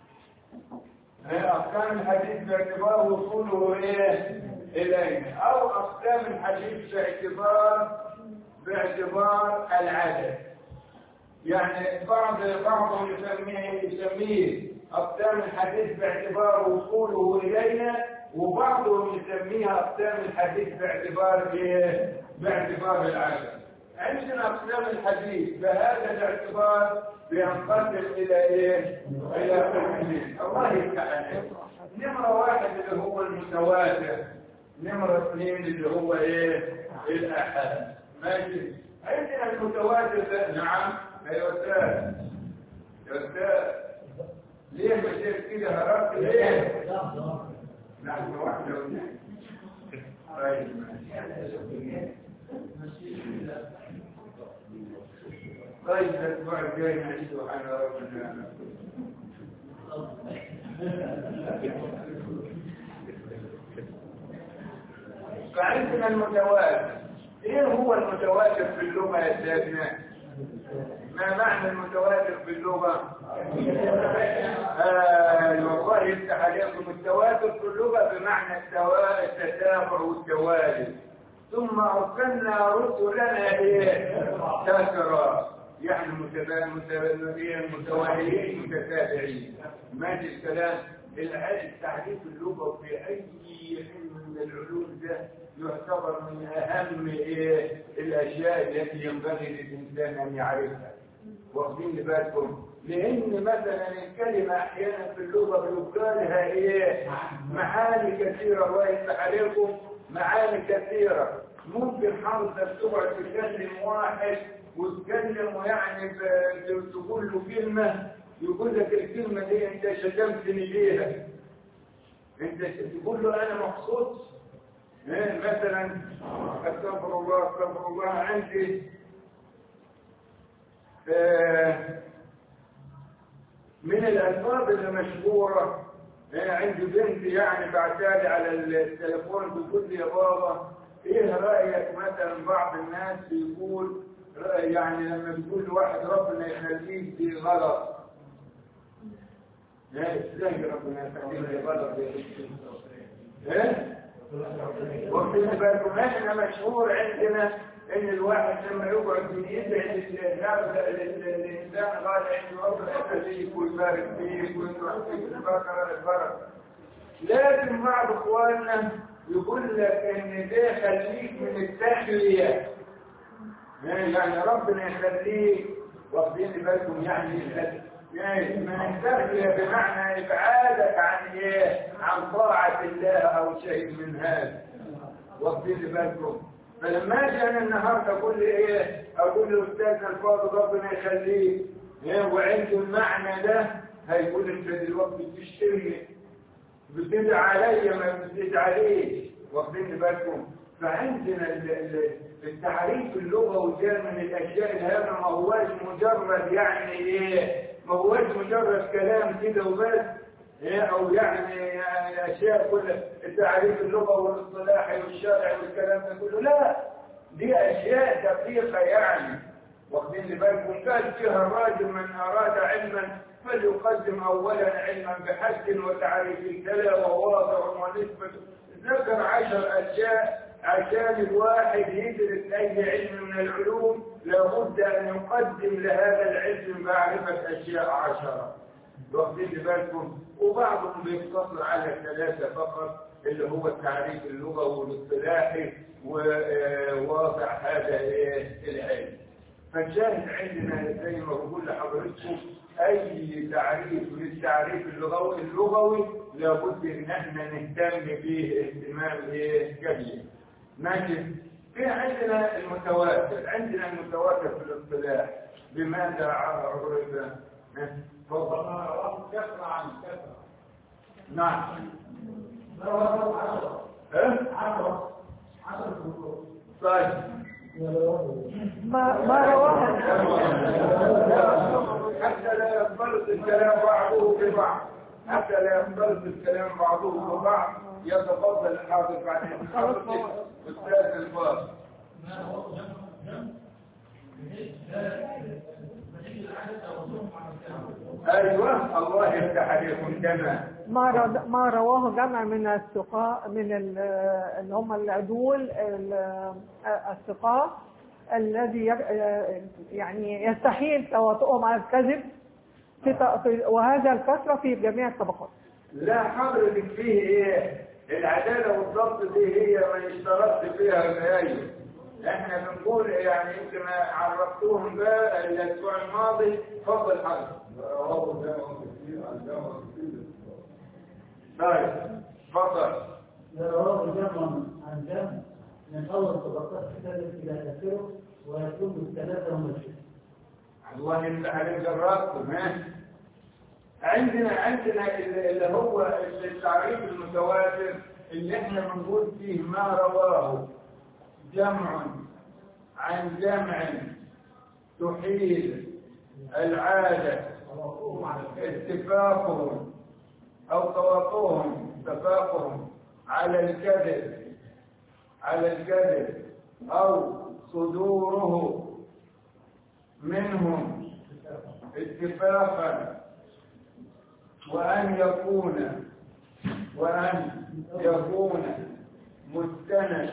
أقسام الحديث باعتبار وصوله إيه؟ إلينا أو أقسام الحديث باعتبار باعتبار العدد يعني بعض بعضهم يسميه يسميه أقسام الحديث باعتبار وصوله إلينا وبعضهم يسميها أقسام الحديث باعتبار إيه؟ باعتبار العدد عندنا أقسام الحديث بهذا الاعتبار بينقسم إلى إيه؟ إلى قسمين الله يفتح عليك نمرة واحد اللي هو المتواتر نمرة اثنين اللي هو إيه؟ الأحد ماشي عندنا المتواتر ده نعم يا أستاذ يا أستاذ ليه مشيت كده هربت ليه؟ نحن واحدة ونحن طيب طيب الأسبوع الجاي نعيش على ربنا فعندنا المتواتر ايه هو المتواتر في اللغة يا سيدنا ما معنى المتواتر في اللغة ايوه يفتح عليكم التواتر في اللغة بمعنى التوا- التتابع والتوالي ثم أرسلنا رسلنا إيه؟ تترى يعني متبا- متبا- متواليين متتابعين ماشي الكلام الع- التعريف اللغوي في أي علم من العلوم ده يعتبر من أهم إيه؟ الأشياء التي ينبغي للإنسان أن يعرفها واخدين بالكم لان مثلا الكلمه احيانا في اللغه بيبقى لها ايه معاني كثيره الله يفتح عليكم معاني كثيره ممكن حضرتك تقعد تكلم واحد وتكلم يعني ب- تقول له كلمه يقول لك الكلمه دي انت شتمتني بيها انت تقول له انا ما اقصدش إيه مثلا استغفر الله استغفر الله عندي آه، من الألفاظ اللي مشهورة آه، عندي بنت يعني بعتالي على التليفون بتقول لي يا بابا ايه رأيك مثلا بعض الناس بيقول رأي يعني لما بيقول لواحد ربنا يخليك دي غلط لا ازاي ربنا يخليك دي غلط يا بنتي؟ ايه واخدين بالكم احنا مشهور عندنا ان الواحد لما يقعد يدعي لل- للانسان قال عنده ربنا يخليك ويبارك فيك ويطرح فيك البركه البركه لكن بعض اخواننا يقول لك ان ده يخليك من التخليه يعني ربنا يخليك واخدين بالكم يعني يعني من التخليه بمعنى ابعادك عن ايه عن طاعه الله او شيء من هذا واخدين بالكم فلما اجي انا النهارده اقول لي ايه اقول له استاذ الفاضل ربنا يخليك ايه وعنده المعنى ده هيقول انت دلوقتي بتشتري بتدعي عليا ما بتدعي عليك واخدين بالكم فعندنا ال- ال- التعريف اللغوي ده من الاشياء الهامه ما هواش مجرد يعني ايه ما هواش مجرد كلام كده وبس إيه او يعني يعني اشياء كلها التعريف اللغوي والاصطلاحي والشرعي والكلام ده كله لا دي اشياء دقيقه يعني واخدين لي بالكم قال فيها الراجل من اراد علما فليقدم اولا علما بحد وتعريف الكلى وواضع ونسبه ذكر عشر اشياء عشان الواحد يدرس اي علم من العلوم لابد ان يقدم لهذا العلم معرفه اشياء عشره واخدين لي بالكم وبعضهم بيقتصر على ثلاثه فقط اللي هو التعريف اللغوي والاصطلاحي وواضع هذا إيه العلم فالشاهد عندنا زي ما بقول لحضرتكم اي تعريف للتعريف اللغوي اللغوي لابد ان احنا نهتم به اهتمام ايه كبير ماشي في عندنا المتواتر عندنا المتواتر في الاصطلاح بماذا عرف ها؟ تفضل كثرة عن كثرة نعم عشرة ها؟ عشرة عشرة فروق طيب ما ما رواه حتى لا يختلط الكلام بعضه ببعض حتى لا يختلط الكلام بعضه ببعض يتفضل الحاضر بعدين حضرتك استاذ الفاضل ايوه الله يفتح عليكم تمام ما رو- ما رواه جمع من الثقاء من ال- اللي هم العدول ال- الثقاء الذي يب- يعني يستحيل تواطؤهم على الكذب في ط- في- وهذا الكثرة في جميع الطبقات لا حضرتك فيه ايه العدالة والضبط دي هي ما يشترط فيها الآية احنا بنقول يعني يمكن عرفتوهم بقى الاسبوع الماضي فضل حضرتك طيب تفضل رواه جمع عن جمع من أول طبقات كتابة إلى آخره ويكون الثلاثة هم الشيء الله يفتح عليك جربتم ها عندنا عندنا اللي هو التعريف المتواتر اللي احنا بنقول فيه ما رواه جمع عن جمع تحيل العادة اتفاقهم أو تواطؤهم اتفاقهم على الكذب على الكذب أو صدوره منهم اتفاقا وأن يكون وأن يكون مستند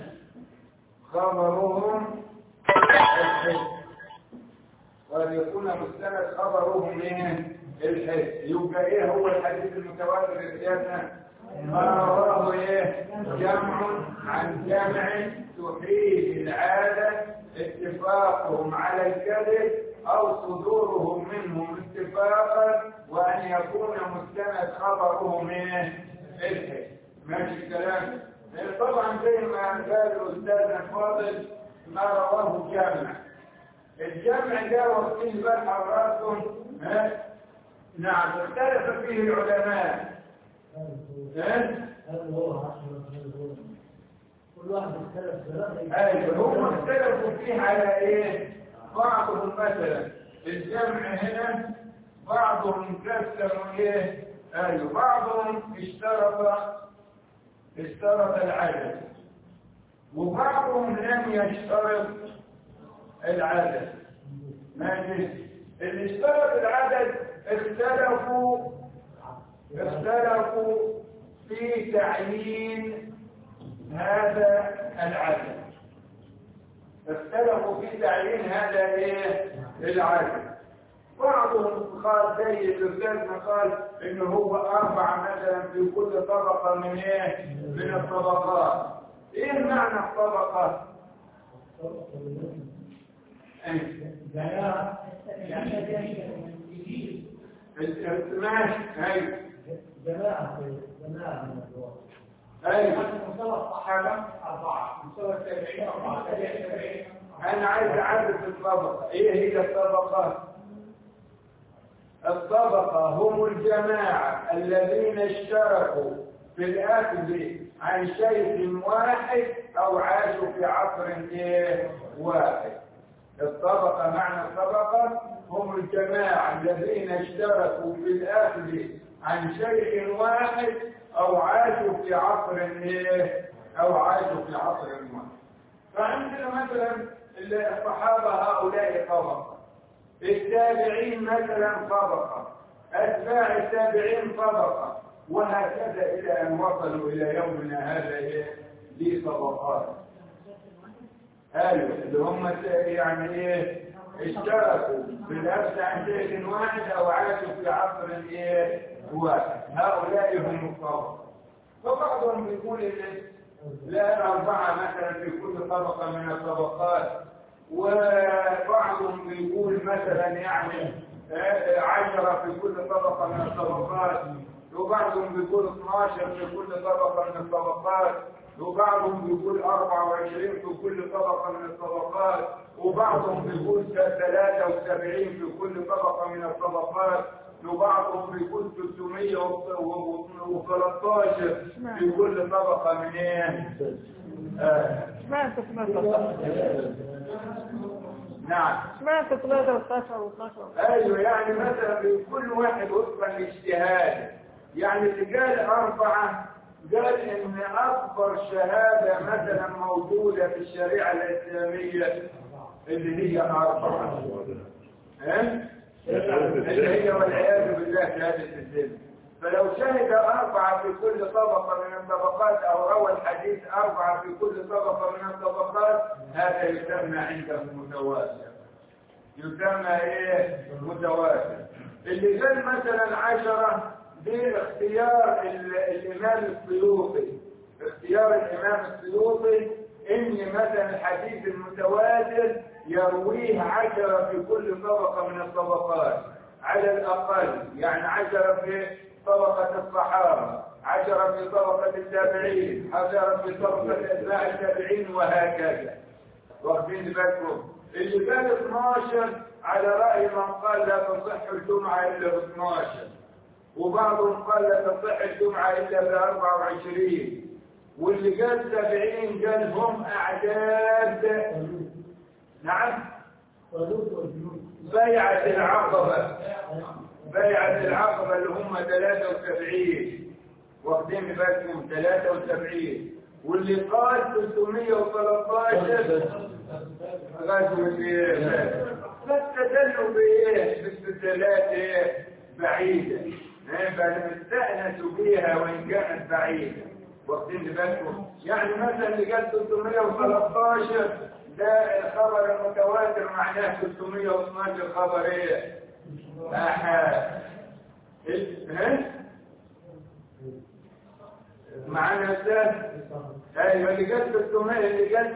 خبرهم الحس وأن يكون مستند خبرهم من الحس يبقى إيه هو الحديث المتواتر في سيادنا ما رواه إيه جمع عن جمع تحيل العادة اتفاقهم على الكذب أو صدورهم منهم اتفاقا وأن يكون مستند خبرهم من الحس ماشي الكلام لأن طبعا زي ما قال الأستاذ الفاضل ما رواه جامع الجمع ده واخدين بال حضراتكم ها نعم اختلف فيه العلماء ها هل هو عشرة هل هو كل واحد اختلف برأيه ايوه هم اختلفوا فيه على ايه بعضهم مثلا الجمع هنا بعضهم قسموا ايه ايوه بعضهم اشترط اشترط العدد وبعضهم لم يشترط العدد ماشي اللي اشترط العدد اختلفوا اختلفوا في تعيين هذا العدد اختلفوا في تعيين هذا ايه العدد بعضهم قال زي الاستاذ ما قال ان هو اربعه مثلا في كل طبقه من ايه من الطبقات ايه معنى الطبقه إيه؟ جماعة يعني الالتماس ايوه جماعة جماعة من الدول ايوه مستوى الصحابة أربعة مستوى التابعين أربعة تابع التابعين انا عايز اعرف الطبقه ايه هي الطبقه الطبقه هم الجماعه الذين اشتركوا في الاخذ عن شيء واحد او عاشوا في عصر ايه واحد الطبقه معنى الطبقه هم الجماعه الذين اشتركوا في الاخذ عن شيء واحد او عاشوا في عصر ايه او عاشوا في عصر واحد فعندنا مثلا الصحابة هؤلاء طبقة التابعين مثلا طبقة أتباع التابعين طبقة وهكذا إلى أن وصلوا إلى يومنا هذا إيه؟ دي طبقات أيوة اللي هم يعني إيه اشتركوا في الأخذ عن شيء واحد أو عاشوا في عصر إيه واحد هؤلاء هم الطبقة فبعضهم بيقول إن لا أربعة مثلا في كل طبقة من الطبقات وبعضهم بيقول مثلا يعني آه، عشرة في كل طبقة من الطبقات وبعضهم بيقول 12 في كل طبقة من الطبقات وبعضهم بيقول 24 في كل طبقة من الطبقات وبعضهم بيقول 73 في كل طبقة من الطبقات وبعضهم بيقول 313 في كل طبقة من ايه؟ آه. سمعت سمعت الله نعم سمعت 13 و12 ايوه يعني مثلا كل واحد وفقا لاجتهاد يعني اللي قال اربعه قال ان اكبر شهاده مثلا موجوده في الشريعه الاسلاميه اللي هي اربعه ها؟ اللي هي والعياذ بالله شهاده الزنا فلو شهد أربعة في كل طبقة من الطبقات أو روى الحديث أربعة في كل طبقة من الطبقات هذا يسمى عندهم متواتر يسمى إيه متواتر اللي قال مثلا عشرة دي اختيار ال- الإمام السيوطي اختيار الإمام السيوطي إن مثلا الحديث المتواتر يرويه عشرة في كل طبقة من الطبقات على الأقل يعني عشرة في طبقة الصحابة عشرة في طبقة التابعين عشرة في طبقة أتباع التابعين وهكذا واخدين بالكم اللي قال 12 على رأي من قال لا تصح الجمعة إلا ب 12 وبعضهم قال لا تصح الجمعة إلا ب 24 واللي قال 70 قال هم أعداد نعم طالوت والجنود بيعة العقبة بيعة العقبة اللي هم 73 واخدين بالكم 73 واللي قال 313 غزو الايه فاستدلوا بايه باستدلالات ايه بعيدة فنستأنس بيها وإن كانت بعيدة واخدين بالكم يعني مثلا اللي قال 313 ده الخبر المتواتر معناه 312 خبر ايه؟ احد إيه؟ ها؟ معانا استاذ ايوه اللي قال 300 اللي قال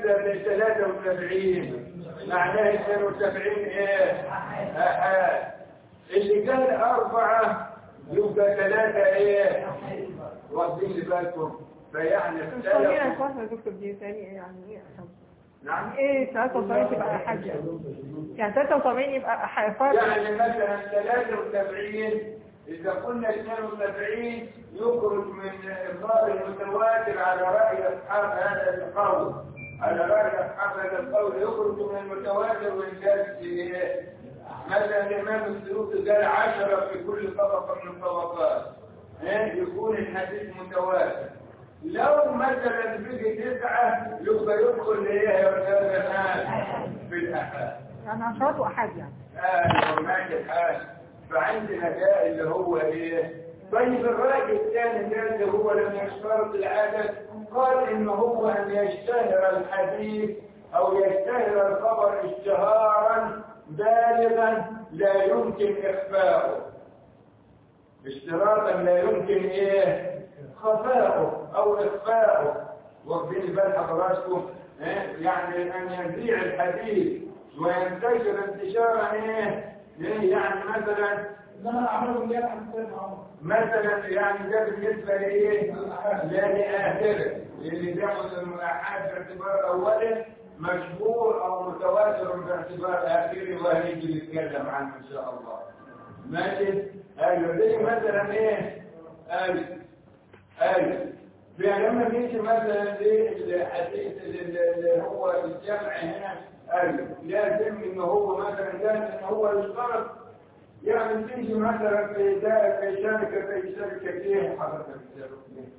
73 معناه 72 ايه؟ احد اللي قال أربعة يبقى ثلاثة ايه؟ واخدين لي بالكم فيعني مش طبيعي يا اختلفوا اخوانا يا دكتور دي تاني ايه يعني ايه أحد؟ نعم ايه 73 تبقى احد يعني يعني 73 يبقى احد فرق يعني مثلا 73 إذا قلنا 72 يخرج من إخبار المتواتر على رأي أصحاب هذا القول على رأي أصحاب هذا القول يخرج من المتواتر وإن كانت إيه؟ مثلا الإمام السيوطي قال عشرة في كل طبقة من الطبقات إيه؟ يكون الحديث متواتر لو مثلا بقي تسعة يبقى يدخل إيه يا أستاذ الآن في الأحاد يعني عشرات واحد يعني آه ماشي الحال فعندنا ده اللي هو ايه طيب الراجل الثاني ده اللي هو لم يشترط العدد قال ان هو ان يشتهر الحديث او يشتهر الخبر اشتهارا بالغا لا يمكن اخفاؤه اشتراطا لا يمكن ايه خفاؤه او اخفاؤه واخدين بال حضراتكم إيه؟ يعني ان يذيع الحديث وينتشر انتشارا ايه إيه؟ يعني مثلا انما عملوا اللي عن سيدنا عمر مثلا يعني ده بالنسبه لايه لا لاخره اللي ده احد باعتبار اوله مشهور او متواتر باعتبار اخره وهنيجي نتكلم عنه ان شاء الله ماشي ايوه زي مثلا ايه ايوه ايوه لما نيجي مثلا للحديث اللي هو الجمع هنا ايوه لازم ان هو مثلا كان ان هو يشترط يعني تيجي مثلا في دا- في شركه في شركه ايه حضرتك الشركة؟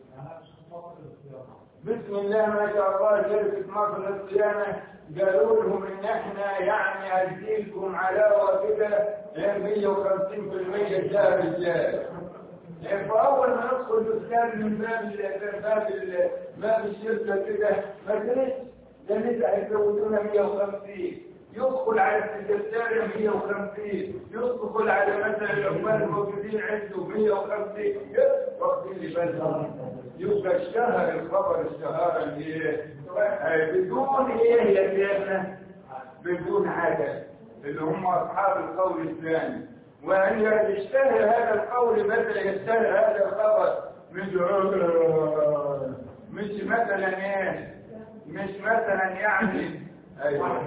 بسم الله ما شاء الله شركة مصر للصيانة قالوا لهم ان احنا يعني هديكم علاوة كده 150% الشهر الجاي فأول ما ندخل الأستاذ من باب ال- باب ال- باب الشركة كده ما تريد ده لسه هيزودونا 150 يدخل على السكرتارية 150 يدخل على مثلا العمال الموجودين عنده 150 واخدين لي بالهم يبقى اشتهر الخبر اشتهارا ايه آه، بدون ايه يا شيخنا بدون عدد اللي هم اصحاب القول الثاني وان يشتهر هذا القول مثلا يشتهر هذا الخبر مش مش مثلا ايه مش مثلا يعني ايوه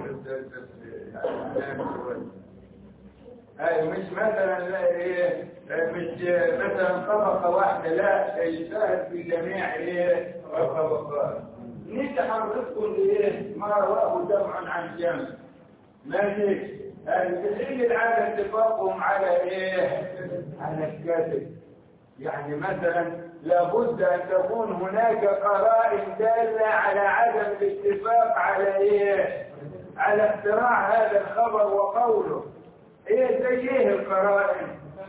ايوه مش مثلا لا ايه مش مثلا طبقه واحده لا يشتهر في جميع ايه الطبقات نيجي حضرتكم لايه ما رواه جمع عن جمع ماشي تحيل العادة اتفاقهم على ايه على الكذب يعني مثلا لابد ان تكون هناك قرائن دالة على عدم الاتفاق على ايه على اختراع هذا الخبر وقوله ايه زي ايه القرائن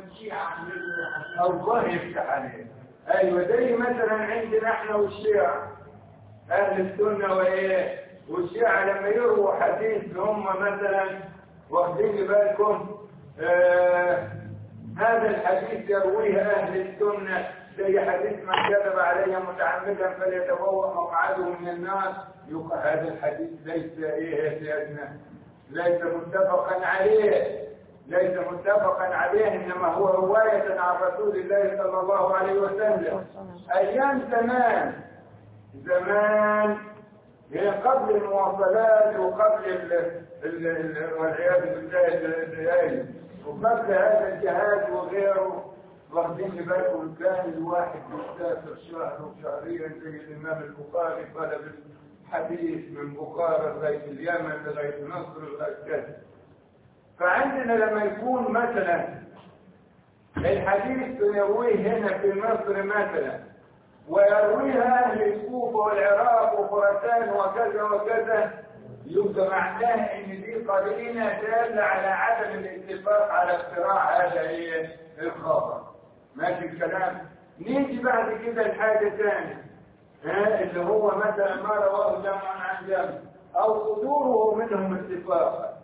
الله يفتح عليه ايوه زي مثلا عندنا احنا والشيعة اهل السنة وايه والشيعة لما يرووا حديث هم مثلا واخدين بالكم آه هذا الحديث يرويه اهل السنة زي حديث من كذب علي متعمدا فليتبوأ مقعده من النار يقع هذا الحديث ليس ايه يا سيدنا ليس متفقا عليه ليس متفقا عليه انما هو رواية عن رسول الله صلى الله عليه وسلم ايام زمان زمان هي قبل المواصلات وقبل ال ال ال والعياذ بالله الآية وقبل هذا الجهاد وغيره واخدين بالكم كان الواحد يسافر شهر وشهرين زي الإمام البخاري طلب الحديث من بخارى لغاية اليمن لغاية مصر لغاية كذا فعندنا لما يكون مثلا الحديث يرويه هنا في مصر مثلا ويرويها أهل الكوفة والعراق وخراسان وكذا وكذا يبقى معناه ان دي قرينة دالة على عدم الاتفاق على اختراع هذا ايه الخبر ماشي الكلام نيجي بعد كده لحاجة ثانية ها اللي هو مثلا ما رواه جمع عن جمع أو صدوره منهم اتفاقا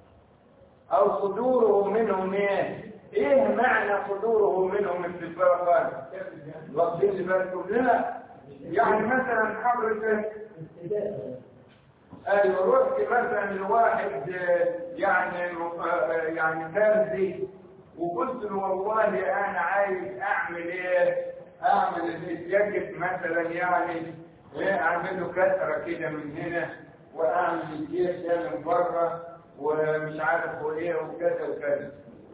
أو صدوره منهم إيه؟ إيه معنى صدوره منهم اتفاقا؟ واخدين لي بالكم؟ لا يعني مثلا حضرتك ابتداء ايوه رحت مثلا لواحد آه، يعني آه، يعني فردي وقلت له والله انا عايز اعمل ايه؟ اعمل الجاكيت مثلا يعني ايه اعمل له كسره كده من هنا واعمل الجيش ده من بره ومش عارف وايه وكذا وكذا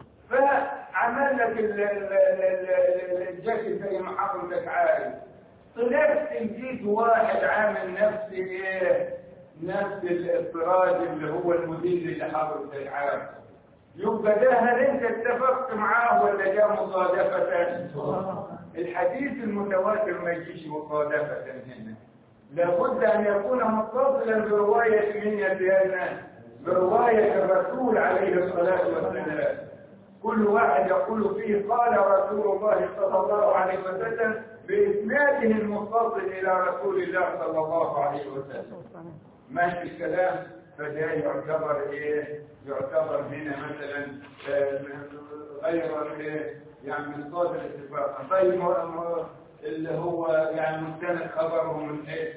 فعمل لك ال- ال- ال- ال- الجاكيت زي ما حضرتك عايز طلعت لقيت واحد عامل نفس ايه نفس الاضطراد اللي هو المدير اللي حضرتك عارف يبقى ده هل انت اتفقت معاه ولا جاء مصادفة؟ الحديث المتواتر ما يجيش مصادفة هنا لابد ان يكون متصلا برواية من يتيانا برواية الرسول عليه الصلاة والسلام كل واحد يقول فيه قال رسول الله صلى الله عليه وسلم بإسناده المتصل إلى رسول الله صلى الله عليه وسلم ماشي الكلام فده يعتبر ايه يعتبر هنا مثلا آه، غير إيه؟ يعني من صادر اتفاقا طيب م- م- اللي هو يعني مستند خبره من ايه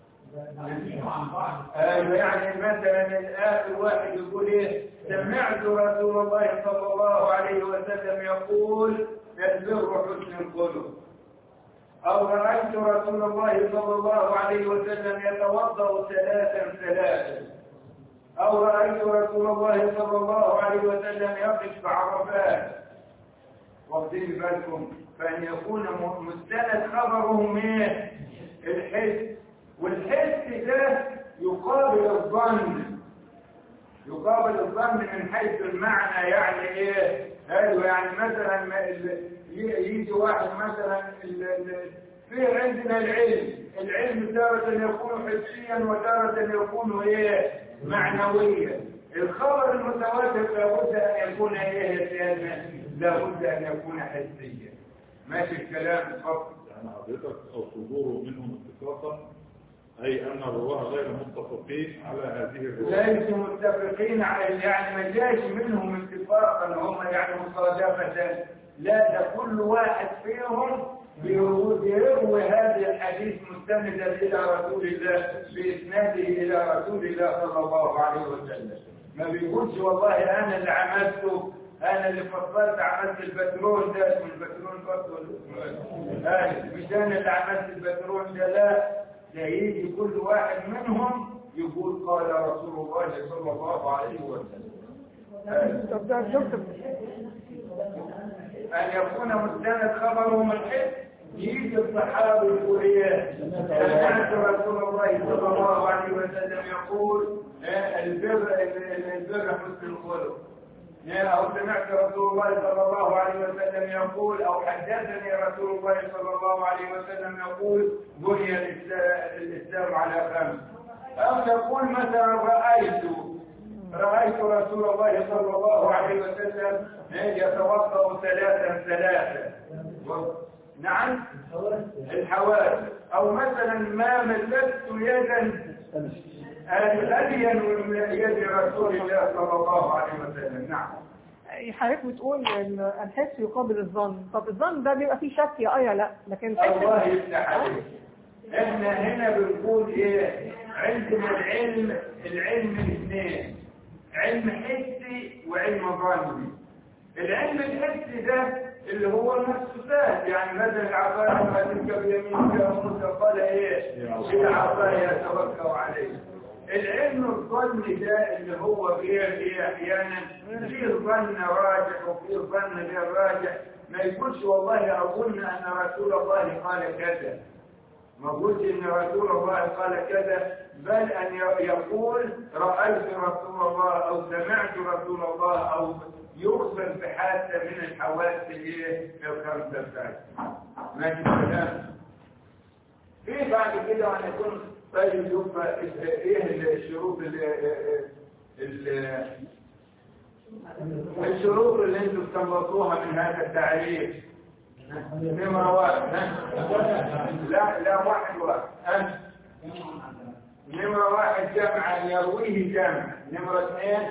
عن بعض ايوه يعني مثلا الاخر واحد يقول ايه سمعت رسول الله صلى الله عليه وسلم يقول البر حسن الخلق او رايت رسول الله صلى الله عليه وسلم يتوضا ثلاثا ثلاثا او رايت رسول الله صلى الله عليه وسلم يقف بعرفات واخدين بالكم فان يكون م- مستند خبرهم ايه الحس والحس ده يقابل الظن يقابل الظن من حيث المعنى يعني ايه ايوه يعني مثلا ما ال- ي- يجي واحد مثلا ال- ال- في عندنا العلم العلم تارة يكون حسيا وتارة يكون ايه معنويا الخبر المتواتر لابد ان يكون ايه يا سيدنا لابد ان يكون حسيا ماشي الكلام اتفضل يعني حضرتك او صدوره منهم اتفاقا اي ان الرواه غير متفقين على هذه الروايه ليسوا متفقين على يعني ما جاش منهم اتفاقا هم يعني مصادفة لا ده كل واحد فيهم بيروي يروي هذا الحديث مستندا الى رسول الله باسناده الى رسول الله صلى الله عليه وسلم ما بيقولش والله انا اللي عملته انا اللي فصلت عملت البترول ده اسمه البترول فصل مش انا اللي عملت البترول ده لا ده يجي كل واحد منهم يقول قال رسول الله صلى الله عليه وسلم آه. طب ده دكتور أن يكون مستند خبرهم الحس يجي الصحابي يقول ايه سمعت رسول الله صلى الله عليه وسلم يقول آه، البر البر حسن الخلق آه، أو سمعت رسول الله صلى الله عليه وسلم يقول أو حدثني رسول الله صلى الله عليه وسلم يقول بني الإسلام الإسلام على خمس أو يقول مثلا رأيت رأيت رسول الله صلى الله عليه وسلم يتوضأ ثلاثا ثلاثا و- نعم الحوادث أو مثلا ما ملكت يدا ألين من يد رسول الله صلى الله عليه وسلم نعم حضرتك بتقول ان الحس يقابل الظن طب الظن ده بيبقى فيه شك يا ايه لا لكن الله يفتح عليك احنا هنا بنقول ايه عندنا العلم العلم الاثنين علم حسي وعلم ظني العلم الحسي ده اللي هو المحسوسات يعني مثلا العصاية ما تلك بيمينك يا موسى قال ايه العصاية يتوكل عليه العلم الظني ده اللي هو غير ايه احيانا فيه ظن راجح وفيه ظن غير راجح ما يقولش والله اظن ان رسول الله قال كذا ما قلت ان رسول الله قال كذا بل ان يقول رايت رسول الله او سمعت رسول الله او يخبر بحادثه من الحوادث ايه الخمسه بتاعتها ماشي الكلام في بعد كده ان يكون طيب يبقى ايه الشروط اللي ال- الشروط اللي انتم استنبطوها من هذا التعريف نمرة واحد ها؟ لا لا واحد واحد ها؟ نمرة واحد جمع يرويه جمع نمرة اثنين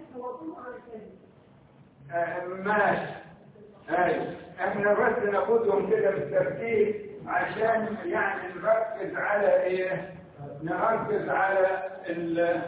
آه، ماشي ايوه احنا بس ناخدهم كده بالترتيب عشان يعني نركز على ايه نركز على ال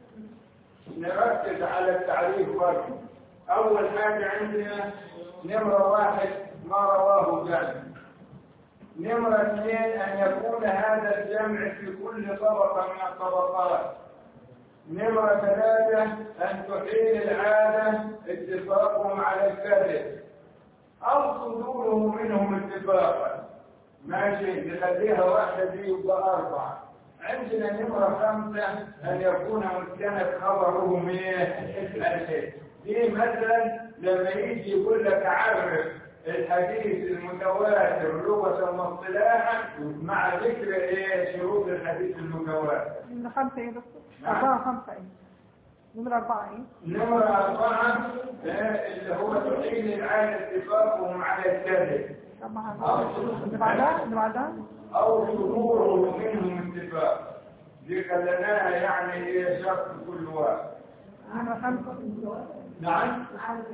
نركز على التعريف برضه اول حاجة عندنا نمرة واحد ما رواه جمع نمرة اثنين ان يكون هذا الجمع في كل طبقة من الطبقات نمرة ثلاثة أن تحيل العادة اتفاقهم على الكذب أو صدوره منهم اتفاقا ماشي نخليها واحدة دي يبقى أربعة عندنا نمرة خمسة أن يكون مستند خبرهم إيه؟ دي مثلا لما يجي يقول لك عرف الحديث المتواتر لغة واصطلاحا مع ذكر ايه شروط الحديث المتواتر نمرة خمسة ايه يا دكتور؟ نعم. أربعة خمسة ايه؟ نمرة أربعة ايه؟ نمرة أربعة آه، اللي هو تحيل العادة اتفاقهم على الكذب طبعا اللي بعدها اللي بعدها أو صدوره منهم اتفاق دي خليناها يعني ايه شرط كل واحد نمرة خمسة نعم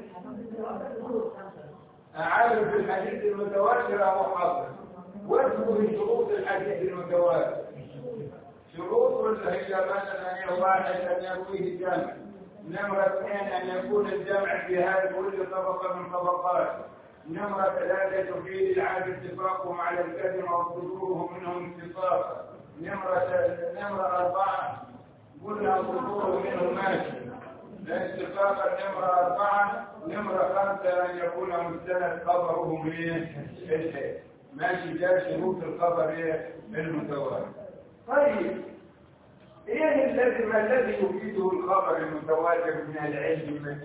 أعرف الحديث المتواتر أو حاضر واذكر شروط الحديث المتواتر شروط اللي هي مثلا هي واحد أن يرويه جمع نمرة اثنين أن يكون الجمع في هذه كل طبقة من طبقات نمرة ثلاثة تفيد العادة اتفاقهم على الكلم أو صدوره منهم اتفاقا نمرة نمرة أربعة قلنا صدوره منهم ماشي اتفاق النمرة أربعة نمرة خمسة أن يكون مستند خبرهم إيه؟ الحيث ماشي ده شروط الخبر إيه؟ المتواتر طيب إيه الذي ما الذي يفيده الخبر المتواتر من العلم؟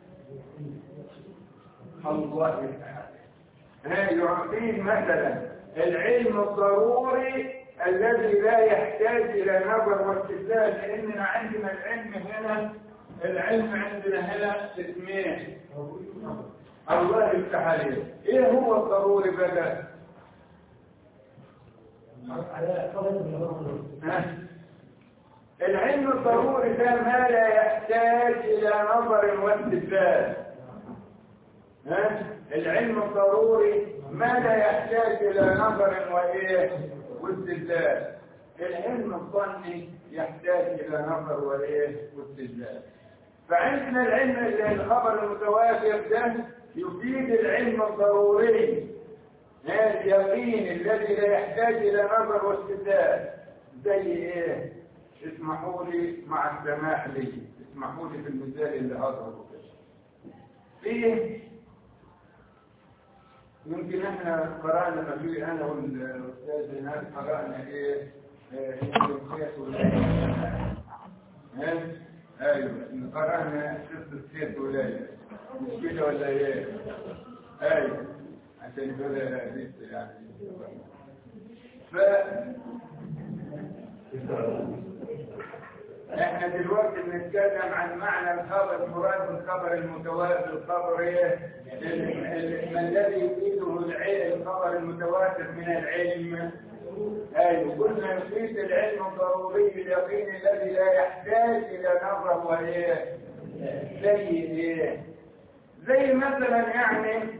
الله تعالى ها يعطيه مثلا العلم الضروري الذي لا يحتاج إلى نظر واستدلال لأننا عندنا العلم هنا العلم عندنا هنا اسمين الله يفتح عليه ايه هو الضروري بقى على قدر النظر ها؟ العلم الضروري ده ما لا يحتاج الى نظر واستدلال ها؟ العلم الضروري ما لا يحتاج الى نظر وايه واستدلال العلم الظني يحتاج الى نظر وايه واستدلال فعندنا العلم الخبر المتواتر ده يفيد العلم الضروري هذا اليقين الذي لا يحتاج الى نظر واستدلال زي ايه اسمحوا لي مع السماح لي اسمحوا لي في المثال اللي هضربه كده فيه يمكن احنا قرانا مجيء انا والاستاذ هناك قرانا ايه إيه، القياس والعلم. ها؟ ايوه قرانا قصه سيد ولايه مش كده ولا ايه ايوه عشان دول لسه يعني ف احنا دلوقتي بنتكلم عن معنى الخبر المراد بالخبر المتواتر الخبر ايه ال- ال- ما الذي يفيده العلم الخبر المتواتر من العلم ايوه قلنا يفيد العلم الضروري اليقين الذي لا يحتاج الى نظر وايه زي ايه زي مثلا يعني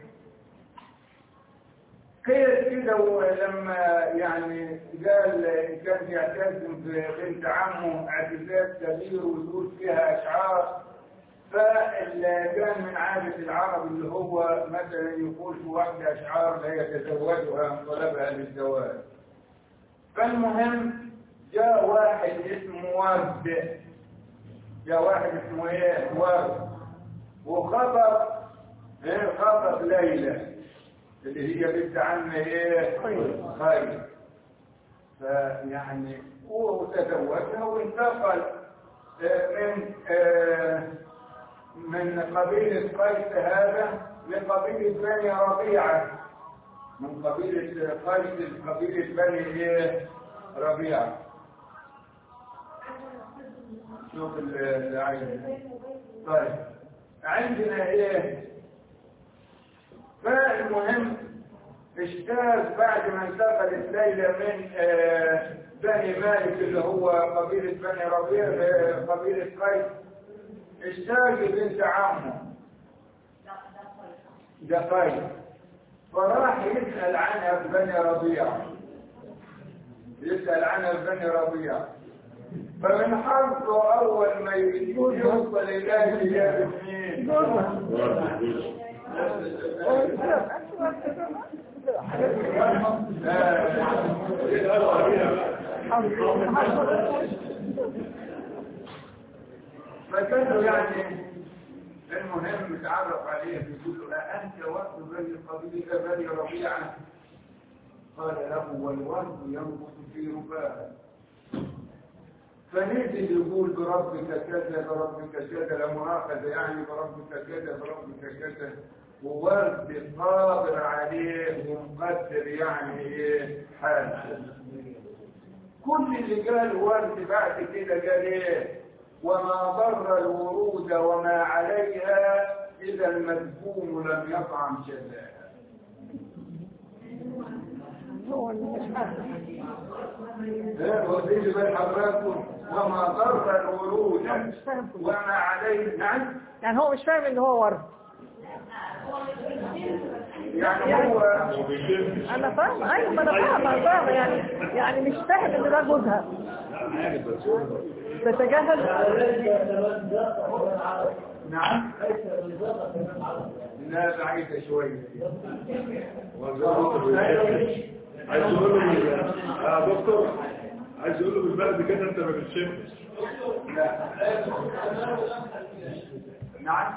قيل كده ولما يعني قال كان يعتزم في بنت عمه اعتزاز كبير ويقول فيها اشعار فكان من عادة العرب اللي هو مثلا يقول في واحدة اشعار لا يتزوجها من طلبها للزواج فالمهم جاء واحد اسمه ورد جاء واحد اسمه ايه ورد وخطب ايه خطب ليلى اللي هي بنت عم ايه خير. خير فيعني هو تزوجها وانتقل آه، من آه، من قبيلة قيس هذا لقبيلة بني ربيعة من قبيلة قيس لقبيلة بني ايه ربيعة شوف ال- اللي عايز طيب عندنا ايه فالمهم اجتاز بعد ما انتقلت ليلى من آه، بني مالك اللي هو قبيلة بني ربيع آه، قبيلة قيس اجتاز بنت عمه ده قيس فراح يسأل عنها في بني ربيع يسأل عنها في بني ربيع فمن حظه أول ما يوصل إليه يا ابنين فكانوا يعني المهم تعرف عليه بيقول له أأنت وقت بني قبيلة بني ربيعة قال له والورد ينبت في رباه فنزل يقول بربك كذا بربك كذا لا مؤاخذة يعني بربك كذا بربك كذا وورد قادر عليه ومقدر يعني ايه حاله كل اللي قال ورد بعد كده قال ايه وما ضر الورود وما عليها اذا المذكوم لم يطعم شذاها هو اللي مش فاهم ايه وزيد بين حضراتكم وما ضر الورود مش فاهم كله. وما عليه نعم يعني هو مش فاهم ان هو ورد يعني هو انا فاهمه ايوه ما انا فاهمه أنا فاهمه يعني يعني مش فاهم ان ده جوزها تتجاهل ليس كمان ذاق كمان عربي نعم ليس بالذاق كمان عربي لا بعيدة شوية عايز اقول له يا دكتور عايز اقول له بالبلد كده انت ما بتشمش لا نعم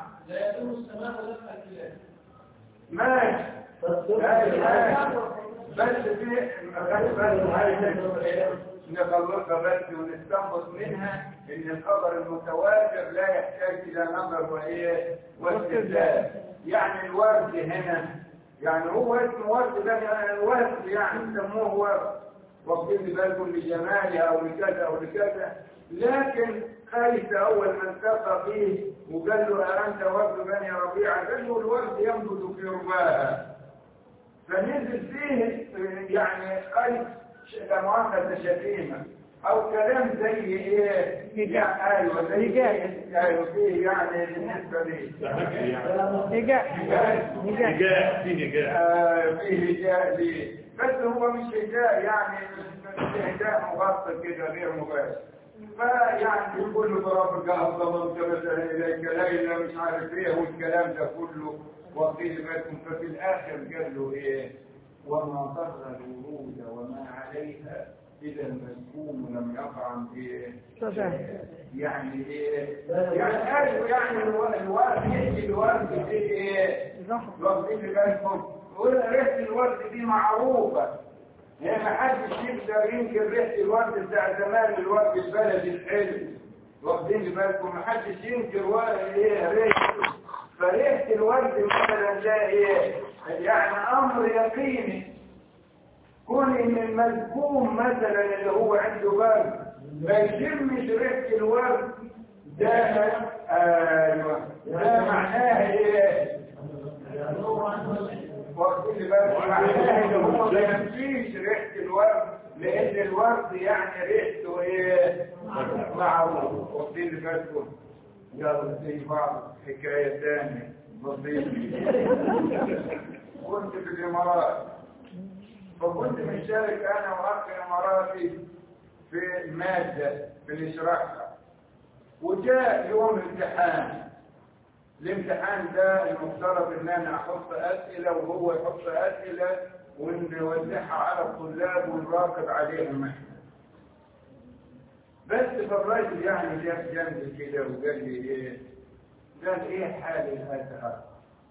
ماشي ماشي ماشي بس في بس بس نخلصها بس ونستنبط منها ان الخبر المتواتر لا يحتاج الى نظر وايه واستدلال يعني الورد هنا يعني هو اسمه ورد ده يعني الورد يعني سموه ورد واخدين بالكم لجماله او لكذا او لكذا لكن خايف اول ما التقى فيه وقال له أأنت ورد بني ربيعه قال له الورد ينبت في رباها فنزل فيه يعني قيد لا مؤاخذة شتيمة أو كلام زي إيه؟ يعني أيوه زي إيه؟ أيوه فيه يعني بالنسبة لي ده حكي يعني نجاح نجاح نجاح في نجاح آه، فيه هجاء ليه بس هو مش هجاء يعني مش هجاء مغطى كده غير مباشر فيعني يقول له بربك أفضل مثلا إليك ليلى مش عارف إيه والكلام ده كله واخدين بالكم ففي الآخر قال له إيه وما ضر الورود وما عليها إذا المسكوم لم يطعم إيه صحيح. يعني إيه يعني أيوه يعني الو- الورد يجي الورد دي إيه زهر واخدين بالكم ريحة الورد دي معروفة يعني ما حدش يقدر ينكر ريحة الورد بتاع زمان الورد البلدي الحلو واخدين بالكم ما حدش ينكر ورد ايه ريحته فريحة الورد مثلا ده ايه يعني امر يقيني كون ان المذكوم مثلا اللي هو عنده برد ما يشمش ريحة الورد ده ايوه ده معناه ايه واخدين بالكم معناه ان هو ما يمشيش ريحة الورد لان الورد يعني ريحته ايه معروف واخدين بالكم يلا زي بعض حكاية تانية بسيطة كنت في الامارات فكنت مشترك انا واخ اماراتي في مادة في الاشراق وجاء يوم امتحان الامتحان ده المفترض ان انا احط اسئلة وهو يحط اسئلة ونوزعها على الطلاب ونراقب عليهم احنا بس فالراجل يعني جاب جنبي كده وقال لي ايه قال ايه حال الازهر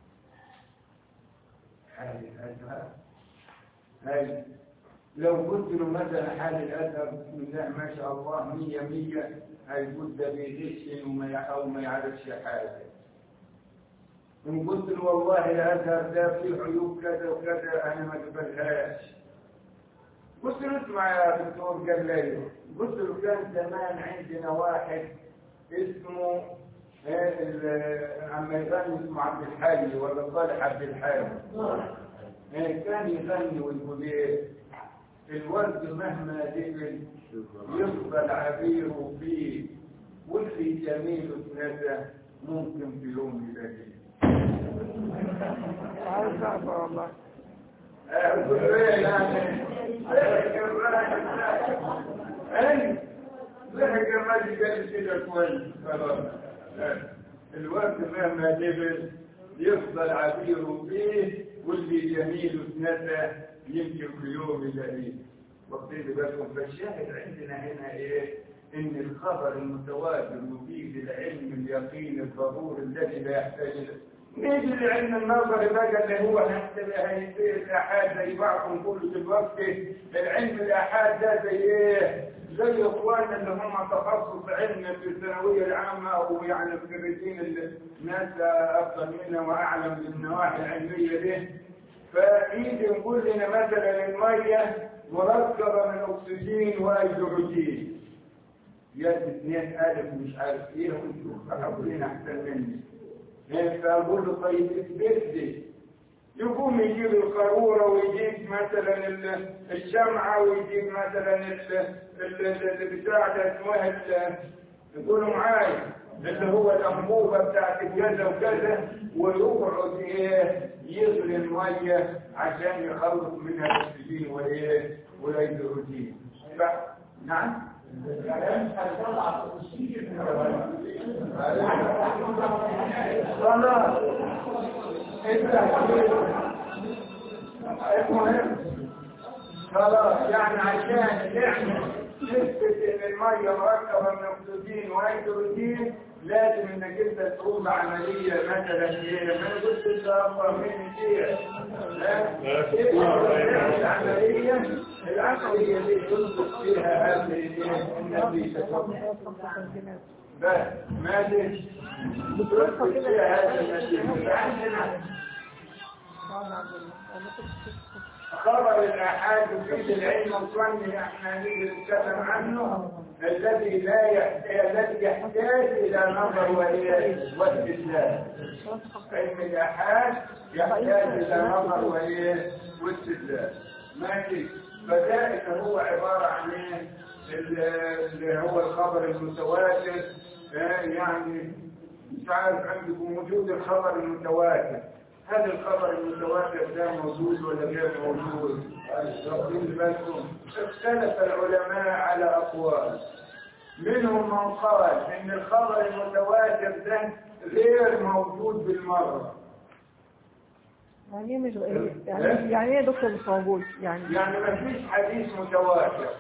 حال الازهر هاي لو قلت له مثلا حال الازهر بسم الله ما شاء الله مية مية هيقول ده بيغش وما يع- او ما يعرفش حاجه ان قلت له والله الازهر ده فيه عيوب كذا وكذا انا ما اقبلهاش قلت له اسمع يا دكتور قال لي قلت له كان زمان عندنا واحد اسمه إيه ال- عم يغني اسمه عبد الحي ولا صالح عبد الحي آه، كان يغني ويقول ايه الورد مهما دبل يفضل عبيره فيه واللي جميل اتنسى ممكن في يوم يلاقيه عايز صعبة والله أقول له يعني ضحك الراجل أي ضحك الراجل قال كده كويس خلاص الوقت مهما دبل يفضل عبيره فيه واللي جميل اتنسى يمكن في يوم يلاقيه واخدين بالكم فالشاهد عندنا هنا ايه ان الخبر المتواتر يفيد العلم اليقين الضروري الذي لا يحتاج الى نيجي لعلم النظر بقى اللي هو هنحتاج هيصير الاحاد زي بعضهم كله دلوقتي العلم الاحاد ده زي ايه؟ زي اخواننا اللي هم تخصص علم في الثانويه العامه او يعني الخريجين اللي ناس افضل منا واعلم بالنواحي العلميه دي فيجي يقول لنا مثلا الميه مركبه من اكسجين وهيدروجين يا اثنين الف مش عارف ايه وانتوا حاولين احسن مني فاقول له طيب اثبت لي يقوم يجيب القارورة ويجيب مثلا ال- الشمعة ويجيب مثلا ال- ال- ال- البتاع ده اسمه ال- يقولوا معايا اللي هو الأنبوبة بتاعت كذا وكذا ويقعد ايه يغلي المية عشان يخلص منها الأكسجين وايه والهيدروجين ف- نعم خلاص المهم خلاص يعني عشان نعمل نثبت ان الميه مركبه من اكسجين وهيدروجين لازم انك انت تقوم بعمليه مثلا ايه ما قلت انت افضل مني كتير لا إيه العمليه العمليه دي تثبت فيها هذه ايه النتيجه بس ماشي تثبت فيها هذه النتيجه عندنا خبر الآحاد يفيد العلم الظني احنا نيجي نتكلم عنه الذي لا يحتاج الذي يحتاج إلى نظر وإيه واستدلال علم الآحاد يحتاج إلى نظر وإيه واستدلال ماشي فذلك هو عبارة عن إيه اللي هو الخبر المتواتر آه، يعني مش عارف عندكم وجود الخبر المتواتر هذا الخبر المتواتر ده موجود ولا غير موجود واخدين بالكم اختلف العلماء على اقوال منهم من قال ان الخبر المتواتر ده غير موجود بالمره يعني ايه مش يعني يعني ايه يا دكتور مش موجود يعني يعني ما فيش حديث متواتر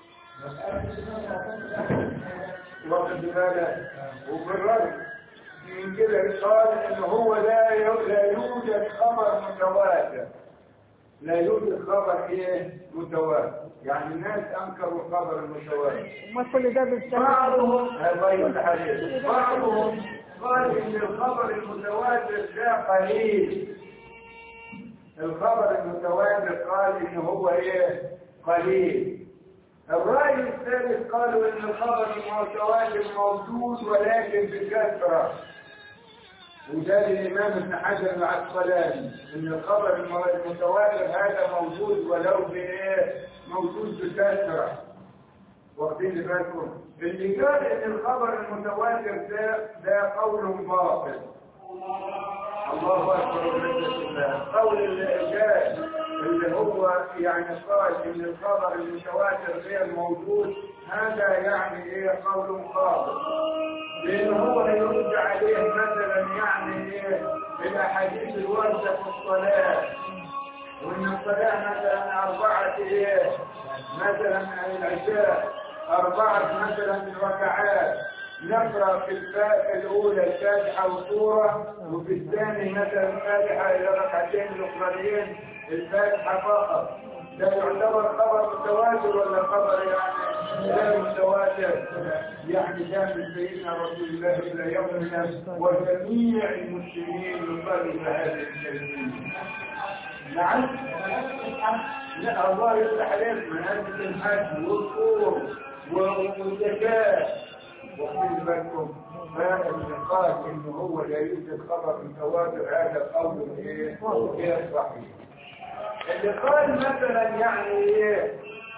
واخد بالك وبالرغم من كده قال ان هو لا ي- لا يوجد خبر متواتر لا يوجد خبر ايه متواتر يعني الناس انكروا الخبر المتواتر ما كل ده بالسبب بعضهم الله يفتح عليك بعضهم قال ان الخبر المتواتر ده قليل الخبر المتواتر قال ان هو ايه قليل الرأي الثالث قالوا ان الخبر المتواتر موجود ولكن بكثرة وده للإمام ابن حجر العسقلاني ان الخبر المتواتر هذا موجود ولو بايه موجود بكثرة واخدين بالكم اللي قال ان الخبر المتواتر ده ده قول باطل الله اكبر وعزة الله قول الرجال اللي هو يعني قال ان الخبر المتواتر غير موجود هذا يعني ايه قول باطل لان هو يرد عليه مثلا يعني ايه الاحاديث الوارده في الصلاه وان الصلاه مثلا اربعه ايه مثلا العشاء اربعه مثلا ركعات نقرا في الفاتحه الاولى الفاتحه والسوره وفي الثاني مثلا الفاتحه الى ركعتين الاخرين الفاتحه فقط ده يعتبر خبر متواتر ولا خبر يعني غير متواتر يعني ده من سيدنا رسول الله الى يومنا وجميع المسلمين يصلوا بهذه الكلمه نعم لا الله يفتح عليك منازل الحج والصور والزكاة واخدين بالكم فاللي قال انه هو لا يوجد خبر متواتر هذا قول ايه غير صحيح اللي قال مثلا يعني ايه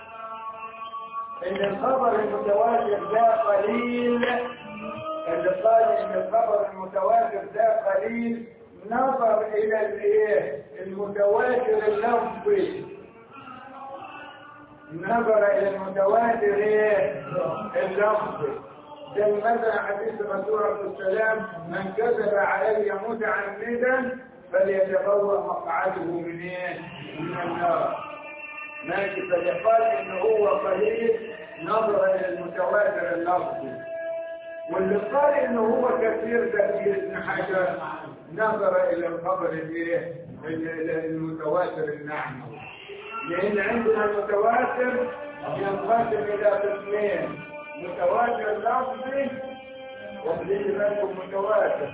ان الخبر المتواتر ده قليل اللي قال ان الخبر المتواتر ده قليل نظر الى الايه المتواتر اللفظي نظر الى المتواتر ايه اللفظي زي مثلا حديث الرسول عليه السلام من كذب علي متعمدا فليتبوأ مقعده من ايه من النار ماشي فليقال ان هو قليل نظر الى المتواتر اللفظي واللي قال انه هو كثير تأثير ابن حجر نظر الى الخبر الايه المتواتر المعنوي لان عندنا المتواتر ينقسم الى قسمين متواتر لفظي وخليك بالكم متواتر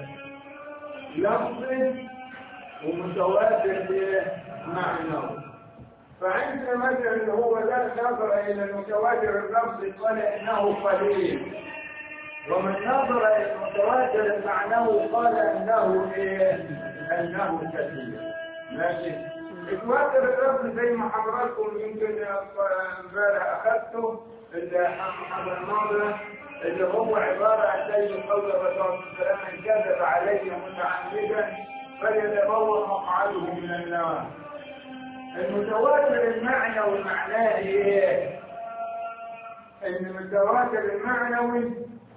لفظي ومتواتر معنوي فعندنا مثلا اللي هو ده نظر الى المتواتر اللفظي قال انه قليل ومن نظر الى المتواتر المعنوي قال انه ايه انه كثير ماشي المتواتر اللفظي زي ما حضراتكم يمكن امبارح اخذته اللي محمد الناظر اللي هو عبارة عن زي قول الرسول صلى الله عليه وسلم من كذب علي متعمدا فليتبوأ مقعده من النار المتواتر المعنوي معناه ايه؟ ان المتواتر المعنوي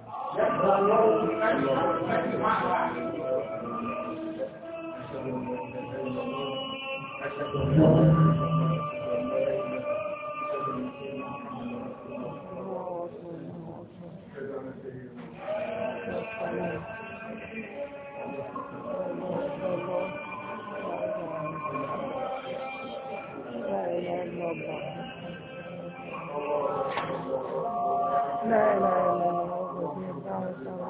لا إله إلا الله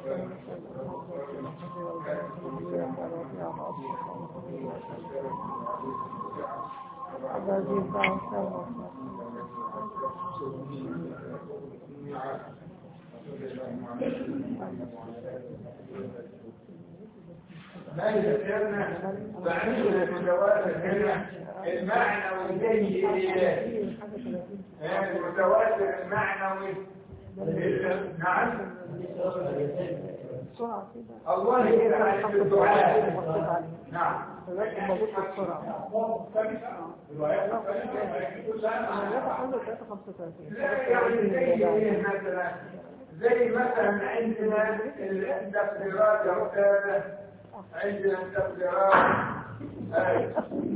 الذي بعث ماذا كان بعيد المتواتر هنا المعنوي زي ايه؟ المتواتر المعنوي نعم بسرعة كده الله يجعل في الدعاء نعم لكن موجود في السرعة أنا لا تحمل 335 لا يعني زي ايه مثلا زي مثلا عندنا التقديرات يا أستاذ عندنا التقديرات أي.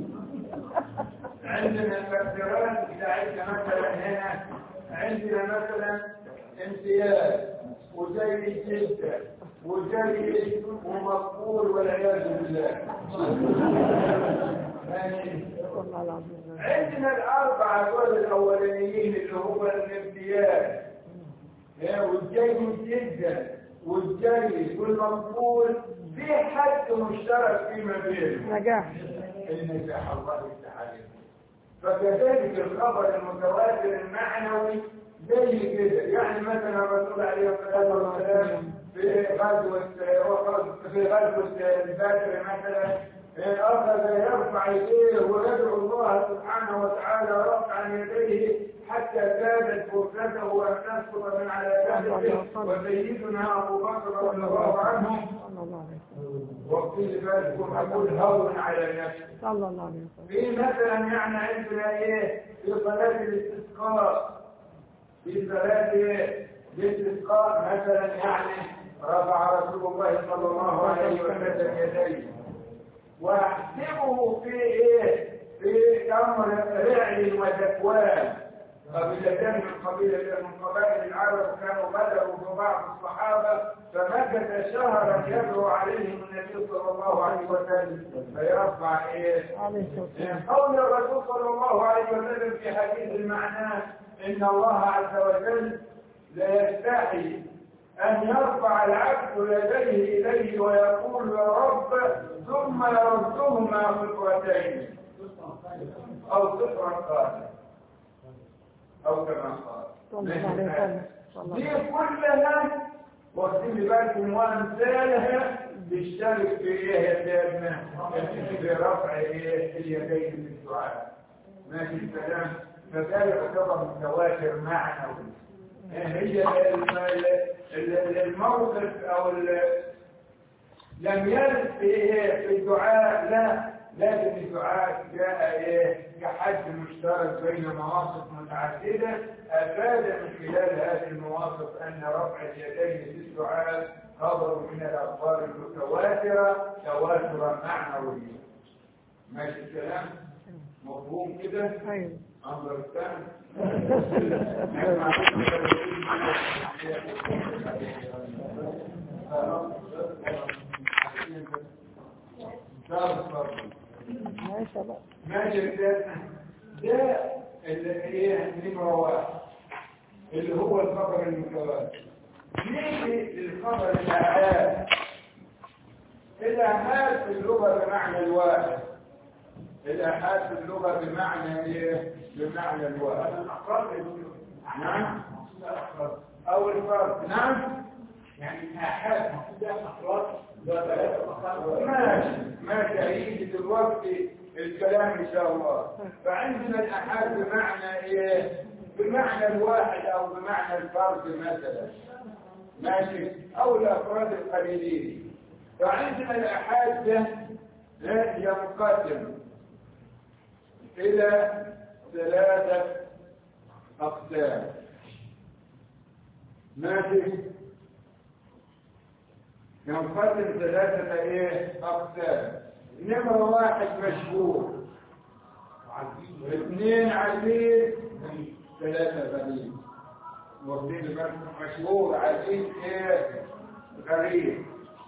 عندنا التقديرات بتاعتنا مثلا هنا عندنا مثلا امتياز وزي جدا وجيد ومقبول والعياذ بالله ماشي والله العظيم عندنا الأربعة دول الأولانيين اللي هو الامتياز يا والجيد جدا والجيد والمقبول في حد مشترك فيما بينهم نجاح النجاح الله يفتح عليك فكذلك الخبر المتواتر المعنوي زي كده يعني مثلا الرسول عليه الصلاه والسلام في غزوه أحد في غزوه بدر مثلا اخذ يرفع يديه ويدعو الله سبحانه وتعالى رفعا يديه حتى كادت فرصته ان تسقط من على جبهته وسيدنا ابو بكر رضي الله عنه صلى الله عليه وسلم وقيل ذلك اقول هون على نفسي صلى الله عليه وسلم في مثلا يعني عندنا ايه في صلاة الاستسقاء في صلاة ايه الاستسقاء مثلا يعني رفع رسول الله صلى الله عليه وسلم يديه واحسبه في ايه في امر رعي وذكوان قبيلتين من قبيلة من قبائل العرب كانوا بدروا في بعض الصحابة فمكث شهرا يدعو عليهم النبي صلى الله عليه وسلم فيرفع ايه عليه الصلاة والسلام من قول الرسول صلى الله عليه وسلم في حديث المعنى ان الله عز وجل لا يستحي ان يرفع العبد يديه اليه ويقول يا رب ثم يردهما خطوتين او خطوه قال او كما قال صلى الله عليه وسلم صلى الله دي عليه كلها واخدين بالكم وامثالها تشترك في ايه يا سيدنا في رفع ايه اليدين في الدعاء ماشي الكلام فده يعتبر متواتر معنوي هي الم- ال- الموقف او ال- لم يرد في ايه في الدعاء لا لكن الدعاء جاء ايه كحد مشترك بين مواقف متعدده افاد من خلال هذه المواقف ان رفع اليدين في الدعاء خبر من الاخبار المتواتره تواترا معنويا ماشي الكلام مفهوم كده ايوه امر الثاني ما شاء الله ماشي ده ده اللي هي نمرة واحد اللي هو الخبر المتواتر نيجي للخبر الآحاد الآحاد في اللغة بمعنى الواحد الآحاد في اللغة بمعنى إيه؟ بمعنى الواحد نعم أو الفرد نعم يعني آحاد مقصودة أفراد وثلاثة أفراد ماشي ماشي هيجي دلوقتي الكلام ان شاء الله فعندنا الاحاد بمعنى ايه بمعنى الواحد او بمعنى الفرد مثلا ماشي او الافراد القليلين فعندنا الاحاد ده ده ينقسم الى ثلاثه اقسام ماشي ينقسم ثلاثة ايه اقسام نمرة واحد مشهور اثنين عزيز ثلاثة غريب واخدين بالكم مشهور عزيز ايه غريب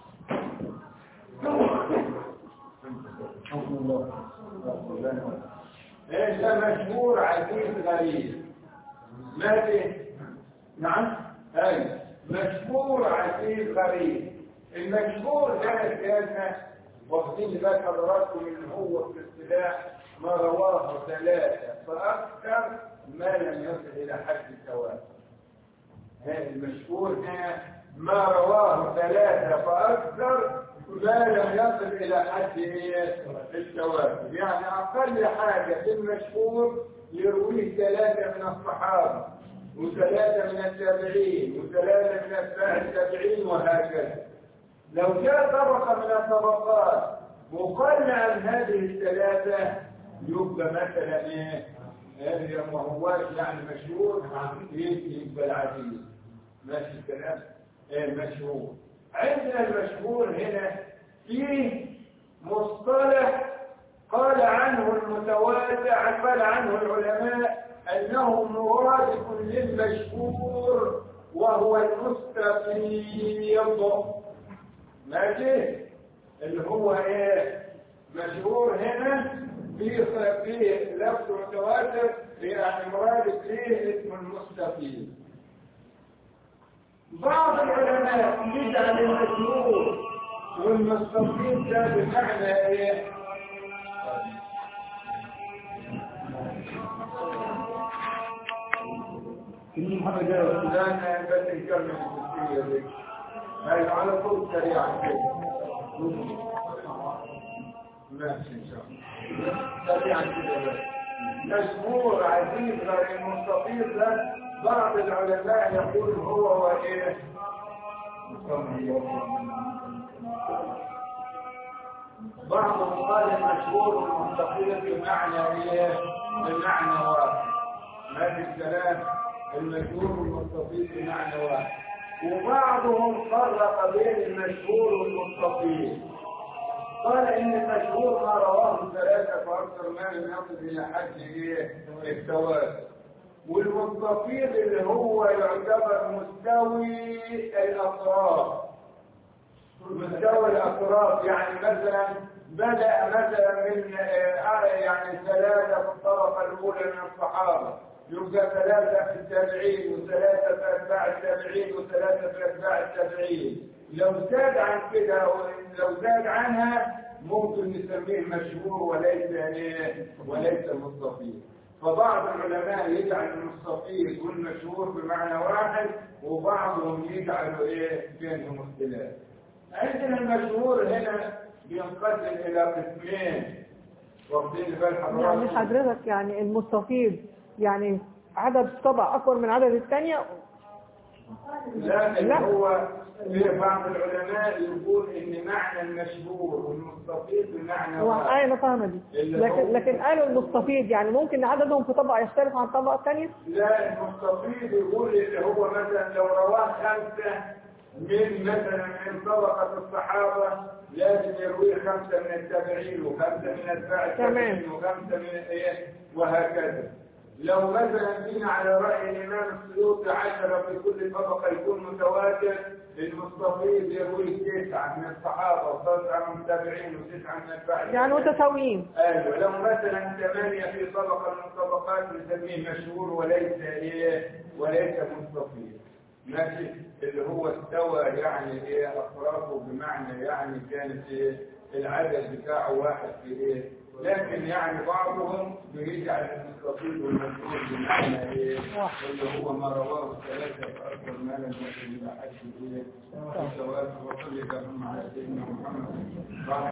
ايش ده مشهور عزيز غريب ماشي نعم اي مشهور عزيز غريب المشهور ده سيادنا واخدين بالك حضراتكم ان هو في الاصطلاح ما رواه ثلاثه فاكثر ما لم يصل الى حد التواتر هذا المشهور هنا ما رواه ثلاثه فاكثر ما لم يصل الى حد إيه؟ التواتر يعني اقل حاجه في المشهور يرويه ثلاثه من الصحابه وثلاثه من التابعين وثلاثه من اتباع التابعين وهكذا لو جاء طبقة من الطبقات مقل عن هذه الثلاثة يبقى مثلا ايه؟ هذه ما هواش يعني مشهور يبقى العزيز ماشي الكلام؟ ايه مشهور عندنا المشهور هنا فيه مصطلح قال عنه المتواتر قال عنه العلماء انه مرادف للمشهور وهو المستقيم ماشي اللي هو ايه مشهور هنا في في لفظ متواتر يعني مراد فيه اسم المستقيم بعض العلماء يجعل المشهور والمستقيم ده بمعنى ايه لأن بس نكمل التسجيل دي هاي على طول سريعا كده ماشي ان شاء الله سريعا كده بس مشهور عزيز غير المستطيل ده بعض العلماء يقول هو هو ايه بعضهم قال المشهور والمستقيل بمعنى ايه بمعنى واحد ما في الكلام المشهور والمستقيل بمعنى واحد وبعضهم فرق بين المشهور والمستقيم قال ان المشهور ما رواه ثلاثة فأكثر ما لم يصل إلى حد إيه؟ التواتر والمستقيم اللي هو يعتبر مستوي الأطراف مستوى الأطراف يعني مثلا بدأ مثلا من آه، يعني ثلاثة في الطبقة الأولى من الصحابة يبقى ثلاثة في التابعين وثلاثة في أتباع التابعين وثلاثة في أتباع التابعين لو زاد عن كده لو زاد عنها ممكن نسميه مشهور وليس إيه؟ وليس مستفيض فبعض العلماء يجعل المستفيض والمشهور بمعنى واحد وبعضهم يجعلوا ايه بينهم اختلاف عندنا المشهور هنا بينقسم إلى قسمين واخدين بال يعني حضرتك حضرتك يعني المستفيض يعني عدد طبع أكبر من عدد الثانية لا اللي لا. هو في بعض العلماء يقول ان معنى المشهور والمستفيض بمعنى هو واحد. أنا فاهمة دي اللي لكن هو- لكن قالوا المستفيض يعني ممكن عددهم في طبقة يختلف عن الطبقة الثانية لا المستفيض يقول اللي هو مثلا لو رواه خمسة من مثلا من طبقة الصحابة لازم يروي خمسة من التابعين وخمسة من أتباع التابعين وخمسة من إيه وهكذا لو مثلا جينا على رأي الإمام السيوطي عشرة في كل طبقة يكون متواتر المستفيض يروي تسعة من الصحابة وتسعة من التابعين وتسعة من أتباع يعني التابعين. متساويين ايوه لو مثلا ثمانية في طبقة من الطبقات نسميه مشهور وليس ايه وليس مستفيض ماشي اللي هو استوى يعني ايه اطرافه بمعنى يعني كانت ايه العدد بتاعه واحد في ايه لكن يعني بعضهم بيجعل المستفيض والمشهور بمعنى ايه اللي هو ما رواه الثلاثة فأكثر ما لم يكن إلى حد ايه السواء وصلي اللهم على سيدنا محمد